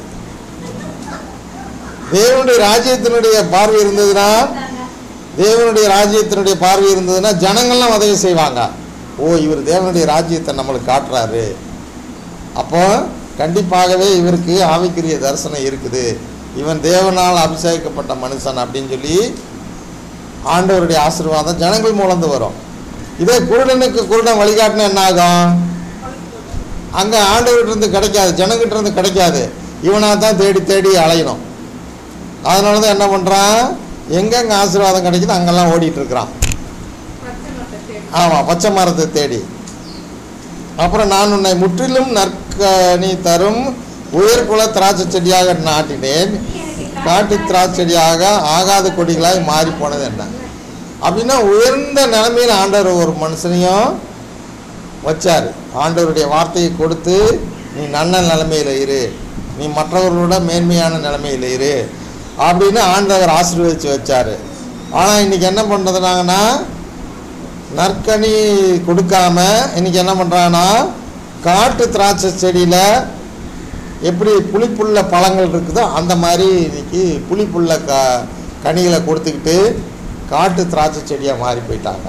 A: தேவனுடைய ராஜ்யத்தினுடைய பார்வை இருந்ததுன்னா தேவனுடைய ராஜ்யத்தினுடைய பார்வை இருந்ததுன்னா ஜனங்கள்லாம் உதவி செய்வாங்க ஓ இவர் தேவனுடைய ராஜ்யத்தை நம்மளுக்கு காட்டுறாரு அப்போ கண்டிப்பாகவே இவருக்கு ஆவிக்குரிய தரிசனம் இருக்குது இவன் தேவனால் அபிஷேகிக்கப்பட்ட மனுஷன் அப்படின்னு சொல்லி ஆண்டவருடைய ஆசீர்வாதம் ஜனங்கள் மூலந்து வரும் இதே குருடனுக்கு குருடன் வழிகாட்டினா என்ன ஆகும் அங்கே ஆண்டவர்கிட்ட இருந்து கிடைக்காது ஜனங்கிட்ட இருந்து கிடைக்காது இவனாக தான் தேடி தேடி அலையணும் அதனால தான் என்ன பண்ணுறான் எங்கெங்கே ஆசீர்வாதம் கிடைக்குதோ அங்கெல்லாம் ஓடிட்டு இருக்கிறான்
C: பச்சை மரத்தை தேடி
A: ஆமாம் பச்சை மரத்தை தேடி அப்புறம் நான் உன்னை முற்றிலும் நற்கனி தரும் உயர்குல திராட்சை செடியாக நாட்டினேன் காட்டு திராட்சை செடியாக ஆகாத கொடிகளாய் மாறி போனது என்ன அப்படின்னா உயர்ந்த நிலைமையில் ஆண்டவர் ஒரு மனுஷனையும் வச்சார் ஆண்டவருடைய வார்த்தையை கொடுத்து நீ நல்ல நிலைமையில் இரு நீ மற்றவர்களோட மேன்மையான நிலைமையில் இரு அப்படின்னு ஆண்டவர் ஆசீர்வதிச்சு வச்சார் ஆனால் இன்னைக்கு என்ன பண்ணுறதுனாங்கன்னா நற்கனி கொடுக்காம இன்னைக்கு என்ன பண்ணுறாங்கன்னா காட்டு திராட்சை செடியில் எப்படி புளிப்புள்ள பழங்கள் இருக்குதோ அந்த மாதிரி இன்னைக்கு புளிப்புள்ள க கனிகளை கொடுத்துக்கிட்டு காட்டு திராட்சை செடியாக மாறி போயிட்டாங்க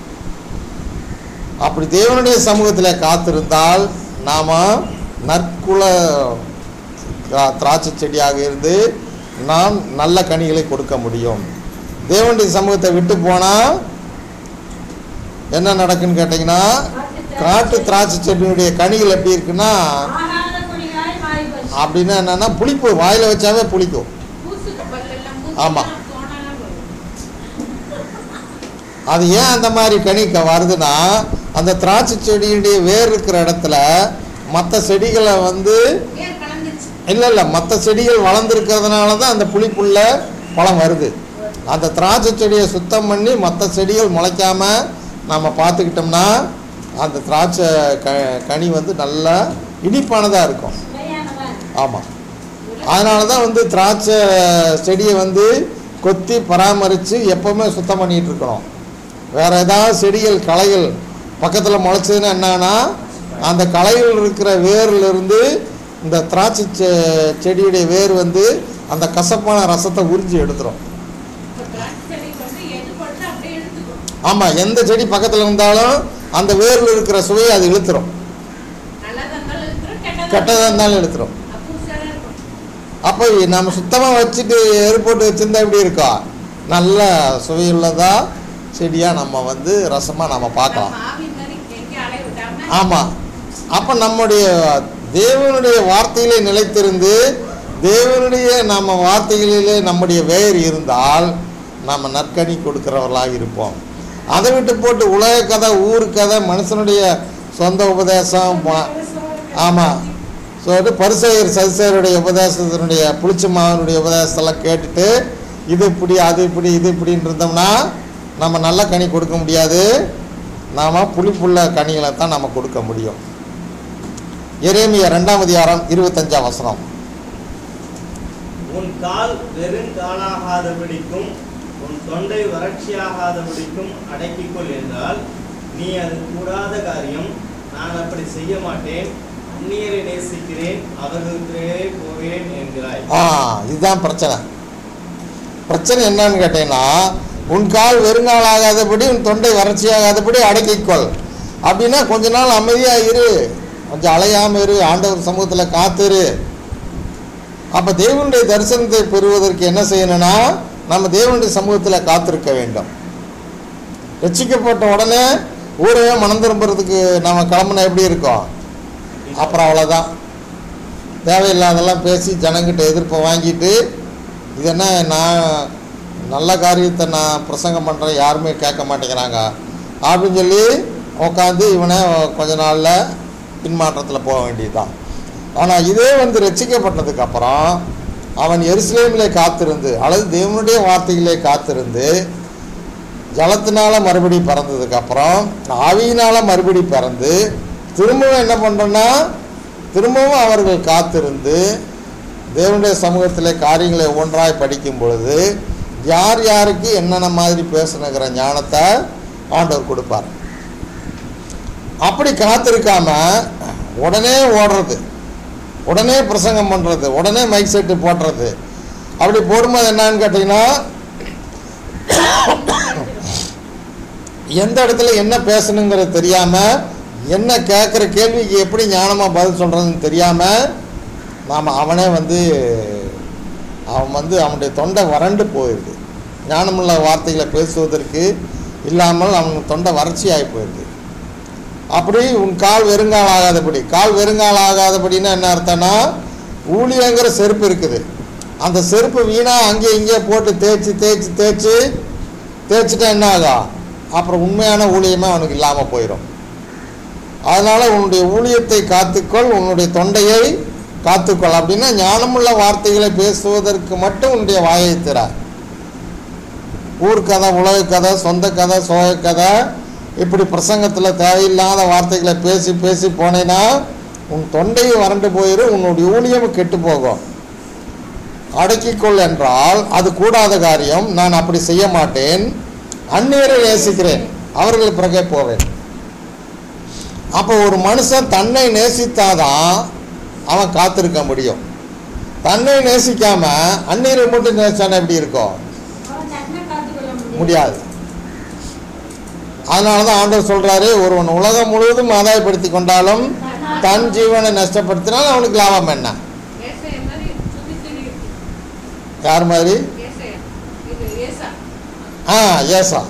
A: அப்படி தேவனுடைய சமூகத்தில் காத்திருந்தால் நாம் நற்குல திரா- திராட்சை செடியாக இருந்து நாம் நல்ல கனிகளை கொடுக்க முடியும் தேவனுடைய சமூகத்தை விட்டு போனால் என்ன நடக்குன்னு கேட்டிங்கன்னா காட்டு திராட்சை செடியுடைய கனிகள் எப்படி இருக்குன்னா
D: ஆகாத கொடிகளாய் மாறி போச்சு
A: அப்படின்னா என்னன்னா புளிப்பு வாயில் வச்சாவே புளிக்கும்
C: பூசுக்கு பல்லெல்லாம்
A: ஆமா.
C: பூசுக்கு தோணலாம் வரும்
A: அது ஏன் அந்த மாதிரி கனி க- வருதுன்னா அந்த திராட்சை செடியுடைய வேர் இருக்கிற இடத்துல மற்ற செடிகளை வந்து
C: ஏன் கலந்துச்சு
A: இல்லை இல்லை மற்ற செடிகள் வளர்ந்துருக்கிறதுனால தான் அந்த புளிப்புள்ள பழம் வருது அந்த திராட்சை செடியை சுத்தம் பண்ணி மற்ற செடிகள் முளைக்காம நம்ம பார்த்துக்கிட்டோம்னா அந்த திராட்சை க கனி வந்து நல்லா இனிப்பானதாக இருக்கும்
D: சுவையானவா இருக்கு.
A: ஆமாம் அதனால தான் வந்து திராட்சை செடியை வந்து கொத்தி பராமரித்து எப்போவுமே சுத்தம் பண்ணிகிட்டு இருக்கணும் வேறு ஏதாவது செடிகள் களைகள் பக்கத்தில் முளைச்சதுன்னா என்னன்னா அந்த களைகள் இருக்கிற வேர்ல இருந்து இந்த திராட்சை செ- செடியுடைய வேர் வந்து அந்த கசப்பான ரசத்தை உறிஞ்சி எடுத்துரும்
C: இப்ப திராட்சை செடிக்கு வந்து எது போட்டு அப்படியே எடுத்துக்கும்
A: ஆமாம் எந்த செடி பக்கத்தில் இருந்தாலும் அந்த வேரில் இருக்கிற சுவையை அது இழுத்துரும்
C: நல்லதா இருந்தாலும் இருக்கிறோம் கெட்டதா
A: கெட்டதாக இருந்தாலும் இழுத்துரும்
C: அப்போ உஷாரா இருக்கும்
A: அப்போ நம்ம சுத்தமாக வச்சுட்டு எரு போட்டு வச்சுருந்தா எப்படி இருக்கா நல்ல சுவையுள்ளதா செடியாக நம்ம வந்து ரசமாக நம்ம பார்க்கலாம்
C: நம்ம ஆவி மாதிரி எங்கேயும் அலைய விடாம
A: ஆமாம் அப்போ நம்முடைய தேவனுடைய வார்த்தையிலே நிலைத்திருந்து தேவனுடைய நம்ம வார்த்தைகளிலே நம்முடைய வேர் இருந்தால் நம்ம நற்கனி கொடுக்கிறவர்களாக இருப்போம் அதை விட்டு போட்டு உலக கதை ஊர் கதை மனுஷனுடைய சொந்த உபதேசம் ப- ஆமாம் சொல்லிட்டு பரிசெயர் சதிசெயருடைய உபதேசத்தினுடைய புளிச்ச மாவனுடைய உபதேசத்தெல்லாம் கேட்டுட்டு இது இப்படி அது இப்படி இது இப்படின்னு இருந்தோம்னா நம்ம நல்ல கனி கொடுக்க முடியாது நாம் புளிப்புள்ள கனிகளை தான் நம்ம கொடுக்க முடியும் எரேமியா ரெண்டாம் அதிகாரம் இருபத்தஞ்சாம் வசனம்
B: உன் கால் வெறுங்காலாகாதபடிக்கும் உன் தொண்டை வறட்சியாகாதபடிக்கும் அடக்கிக்கொள் என்றால் நீ அது கூடாத காரியம் நான் அப்படி செய்ய மாட்டேன் அந்நியரை நேசிக்கிறேன் அவர்களுக்கே போவேன் என்கிறாய்
A: ஆ இதுதான் பிரச்சனை பிரச்சனை என்னன்னு கேட்டீங்கன்னா உன் கால் வெறுங்கால் ஆகாதபடி உன் தொண்டை வறட்சியாகாதபடி அடக்கிக்கொள் அப்படின்னா கொஞ்ச நாள் அமைதியாக இரு கொஞ்சம் அலையாமல் இரு ஆண்டவர் சமூகத்தில் காத்திரு அப்போ தேவனுடைய தரிசனத்தை பெறுவதற்கு என்ன செய்யணும்னா நம்ம தேவனுடைய சமூகத்தில் காத்திருக்க வேண்டும் ரட்சிக்கப்பட்ட உடனே ஊரவே மனம் திரும்புறதுக்கு நம்ம கிளம்புனா எப்படி இருக்கும் அப்புறம் அவ்வளோதான் தேவையில்லாதெல்லாம் பேசி ஜனங்கிட்ட எதிர்ப்பை வாங்கிட்டு இது என்ன நான் நல்ல காரியத்தை நான் பிரசங்கம் பண்ணுறேன் யாருமே கேட்க மாட்டேங்கிறாங்க அப்படின்னு சொல்லி உட்காந்து இவனை கொஞ்ச நாளில் பின்மாற்றத்தில் போக வேண்டியதுதான் ஆனால் இதே வந்து ரட்சிக்கப்பட்டதுக்கு அப்புறம் அவன் எருசலேமிலே காத்திருந்து அல்லது தேவனுடைய வார்த்தைகளே காத்திருந்து ஜலத்தினால மறுபடி பிறந்ததுக்கு அப்புறம் ஆவியினால மறுபடி பிறந்து திரும்பவும் என்ன பண்ணுறோன்னா திரும்பவும் அவர்கள் காத்திருந்து தேவனுடைய சமூகத்தில் காரியங்களை ஒவ்வொன்றாய் படிக்கும் பொழுது யார் யாருக்கு என்னென்ன மாதிரி பேசணுங்கிற ஞானத்தை ஆண்டவர் கொடுப்பார் அப்படி காத்திருக்காம உடனே ஓடுறது உடனே பிரசங்கம் பண்ணுறது உடனே மைக் செட்டு போடுறது அப்படி போடும்போது என்னன்னு கேட்டிங்கன்னா எந்த இடத்துல என்ன பேசணுங்கிறது தெரியாமல் என்ன கேட்குற கேள்விக்கு எப்படி ஞானமாக பதில் சொல்கிறதுன்னு தெரியாமல் நாம் அவனே வந்து அவன் வந்து அவனுடைய தொண்டை வறண்டு போயிடுது ஞானமுள்ள வார்த்தைகளை பேசுவதற்கு இல்லாமல் அவன் தொண்டை வறட்சியாகி போயிடுது அப்படி உன் கால் வெறுங்கால் ஆகாதபடி கால் வெறுங்கால் ஆகாதபடின்னா என்ன அர்த்தம்னா ஊழியங்கிற செருப்பு இருக்குது அந்த செருப்பு வீணாக அங்கே இங்கே போட்டு தேய்ச்சி தேய்ச்சி தேய்ச்சி தேய்ச்சிட்டா என்ன ஆகும் அப்புறம் உண்மையான ஊழியமே அவனுக்கு இல்லாமல் போயிடும் அதனால் உன்னுடைய ஊழியத்தை காத்துக்கொள் உன்னுடைய தொண்டையை காத்துக்கொள் அப்படின்னா ஞானமுள்ள வார்த்தைகளை பேசுவதற்கு மட்டும் உன்னுடைய வாயை திற ஊர்க்கதை உலக கதை சொந்த கதை சோக கதை இப்படி பிரசங்கத்தில் தேவையில்லாத வார்த்தைகளை பேசி பேசி போனேன்னா உன் தொண்டையை வறண்டு போயிடும் உன்னுடைய ஊழியம் கெட்டு போகும் அடக்கிக்கொள் என்றால் அது கூடாத காரியம் நான் அப்படி செய்ய மாட்டேன் அந்நேரை நேசிக்கிறேன் அவர்கள் பிறகே போவேன் அப்போ ஒரு மனுஷன் தன்னை நேசித்தாதான் அவன் காத்திருக்க முடியும் தன்னை நேசிக்காம அந்நீரை மட்டும் நேசிச்சானா எப்படி இருக்கும்
D: அவன் தன்னை காத்துக்கொள்ள முடியாது
A: முடியாது அதனால தான் ஆண்டவர் சொல்றாரு ஒருவன் உலகம் முழுவதும் ஆதாயப்படுத்தி கொண்டாலும் தன் ஜீவனை நஷ்டப்படுத்தினால் அவனுக்கு லாபம் என்ன
C: ஏசாயா மாதிரி சுத்தி திரியுது.
A: யார் மாதிரி
C: ஏசாயா. இது ஏசா.
A: ஆ ஏசா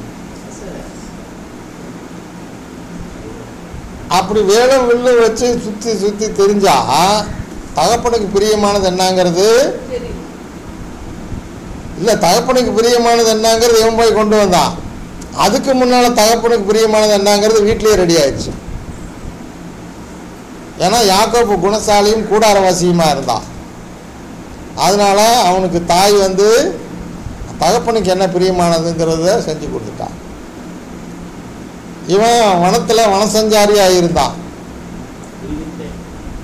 A: அப்படி வேலும் வில்லு வச்சு சுற்றி சுற்றி தெரிஞ்சா தகப்பனுக்கு பிரியமானது என்னங்கிறது
C: சரி.
A: இல்லை தகப்பனுக்கு பிரியமானது என்னங்கிறது இவன் போய் கொண்டு வந்தான் அதுக்கு முன்னால் தகப்பனுக்கு பிரியமானது என்னங்கிறது வீட்டிலேயே ரெடி ஆயிடுச்சு ஏன்னா யாக்கோப்பு குணசாலியும் கூடாரவாசியுமா இருந்தான் அதனால அவனுக்கு தாய் வந்து தகப்பனுக்கு என்ன பிரியமானதுங்கிறத செஞ்சு கொடுத்துட்டான் இவன் வனத்தில் வனசஞ்சாரியாக இருந்தான்
B: விடுவித்தேன்.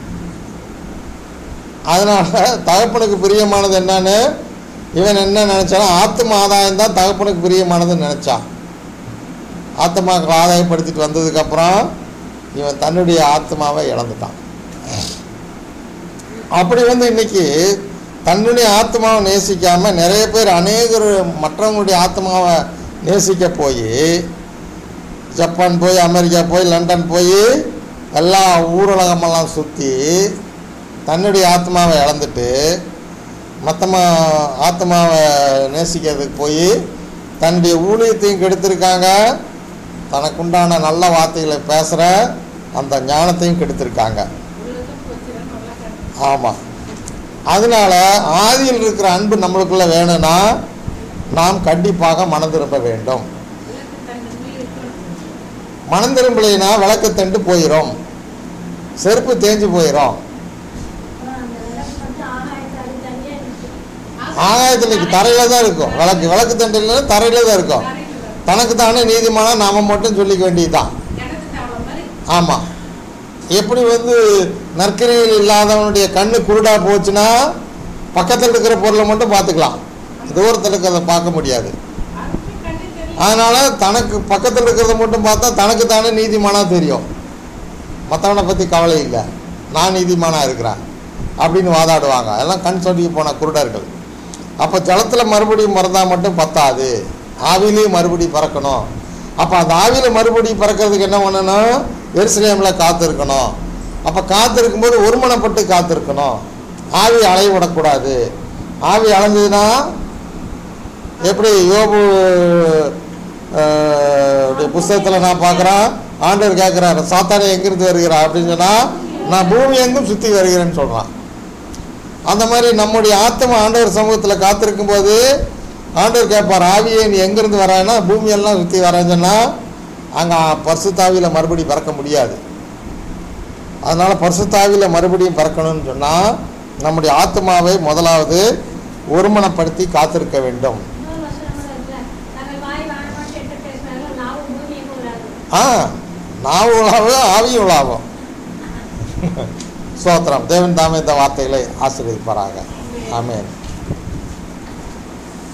A: அதனால தகப்பனுக்கு பிரியமானது என்னன்னு இவன் என்ன நினைச்சானா ஆத்ம ஆதாயம் தான் தகப்பனுக்கு பிரியமானதுன்னு நினைச்சான் ஆத்மாக்களை ஆதாயப்படுத்திட்டு வந்ததுக்கப்புறம் இவன் தன்னுடைய ஆத்மாவை இழந்துட்டான் அப்படி வந்து இன்னைக்கு தன்னுடைய ஆத்மாவை நேசிக்காம நிறைய பேர் அநேகர் மற்றவங்களுடைய ஆத்மாவை நேசிக்க போய் ஜப்பான் போய் அமெரிக்கா போய் லண்டன் போய் எல்லா ஊரலகமெல்லாம் சுற்றி தன்னுடைய ஆத்மாவை இழந்துட்டு மொத்தமா ஆத்மாவை நேசிக்கிறதுக்கு போய் தன்னுடைய ஊழியத்தையும் கெடுத்திருக்காங்க தனக்குண்டான நல்ல வார்த்தைகளை பேசுகிற அந்த ஞானத்தையும் கெடுத்திருக்காங்க
C: உள்ளதும் போச்சுதான் நல்லா கட்டு.
A: ஆமாம் அதனால ஆதியில் இருக்கிற அன்பு நம்மளுக்குள்ள வேணும்னா நாம் கண்டிப்பாக மனம் திரும்ப வேண்டும்
C: விளக்கு தன்மை இருக்கணும்
A: மனம் திரும்பலைன்னா விளக்கத்தண்டு போயிடும் செருப்பு தேஞ்சு போயிடும்
D: அப்புறம் அந்த விளக்கு மட்டும் ஆகாயத்தை அது தனியா நிற்கும்
A: ஆகாயத்தில் இன்னைக்கு தரையில் தான் இருக்கும் விளக்கு விளக்கு தண்டு இல்லைன்னா தரையில் தான் இருக்கும்
C: தரையில வரும்.
A: தனக்கு தானே நீதிமானா நாம மட்டும் சொல்லிக்க வேண்டியதுதான்
C: கிணத்து தவளை மாதிரி
A: ஆமாம் எப்படி வந்து நற்கரையில் இல்லாதவனுடைய கண்ணு குருடா போச்சுன்னா பக்கத்தில் இருக்கிற பொருளை மட்டும் பார்த்துக்கலாம் தூரத்தில் இருக்கிறத பார்க்க முடியாது
C: அதுக்கு கண்ணு தெரியல
A: அதனால தனக்கு பக்கத்தில் இருக்கிறத மட்டும் பார்த்தா தனக்கு தானே நீதிமானா தெரியும் மற்றவனை பற்றி கவலை இல்லை நான் நீதிமானா இருக்கிறேன் அப்படின்னு வாதாடுவாங்க எல்லாம் கண் சொல்லி போன குருடர்கள் அப்போ ஜலத்தில் மறுபடியும் பிறந்தால் மட்டும் பத்தாது ஆவிலையும் மறுபடியும் பறக்கணும் அப்போ அந்த ஆவியில் மறுபடியும் பறக்கிறதுக்கு என்ன பண்ணணும் எருசலேமில் காத்திருக்கணும் அப்போ காத்திருக்கும்போது ஒருமனப்பட்டு காத்திருக்கணும் ஆவி அலைய விடக்கூடாது ஆவி அலைஞ்சதுன்னா எப்படி யோபு புஸ்தகத்தில் நான் பார்க்குறேன் ஆண்டவர் கேட்குறாரு சாத்தானே எங்கிருந்து வருகிறா அப்படின்னு சொன்னால் நான் பூமி எங்கும் சுற்றி வருகிறேன்னு சொல்கிறான் அந்த மாதிரி நம்முடைய ஆத்மா ஆண்டவர் சமூகத்தில் காத்திருக்கும் போது ஆண்டவர் கேட்பார் ஆவியே நீ எங்கேருந்து வரான்னா பூமியெல்லாம் சுற்றி வரேன்னு சொன்னால் அங்கே பரிசுத்தாவியில் மறுபடி பறக்க முடியாது அதனால் பரிசுத்தாவியில் மறுபடியும் பறக்கணும்னு சொன்னால் நம்முடைய ஆத்மாவை முதலாவது ஒருமனப்படுத்தி காத்திருக்க வேண்டும்
D: இன்னொரு வசனம் கூட இருக்குல்ல நாங்கள் வாய் வாழமாட்டு எட்டு பேசினாலும் நாவும் பூமியும் உள்ளாது
A: ஆ நாவு உலாவும் ஆவியும் உலாவும் சோத்திரம் தேவன் தாமே இந்த வார்த்தைகளை ஆசீர்வதிப்பாராக ஆமென்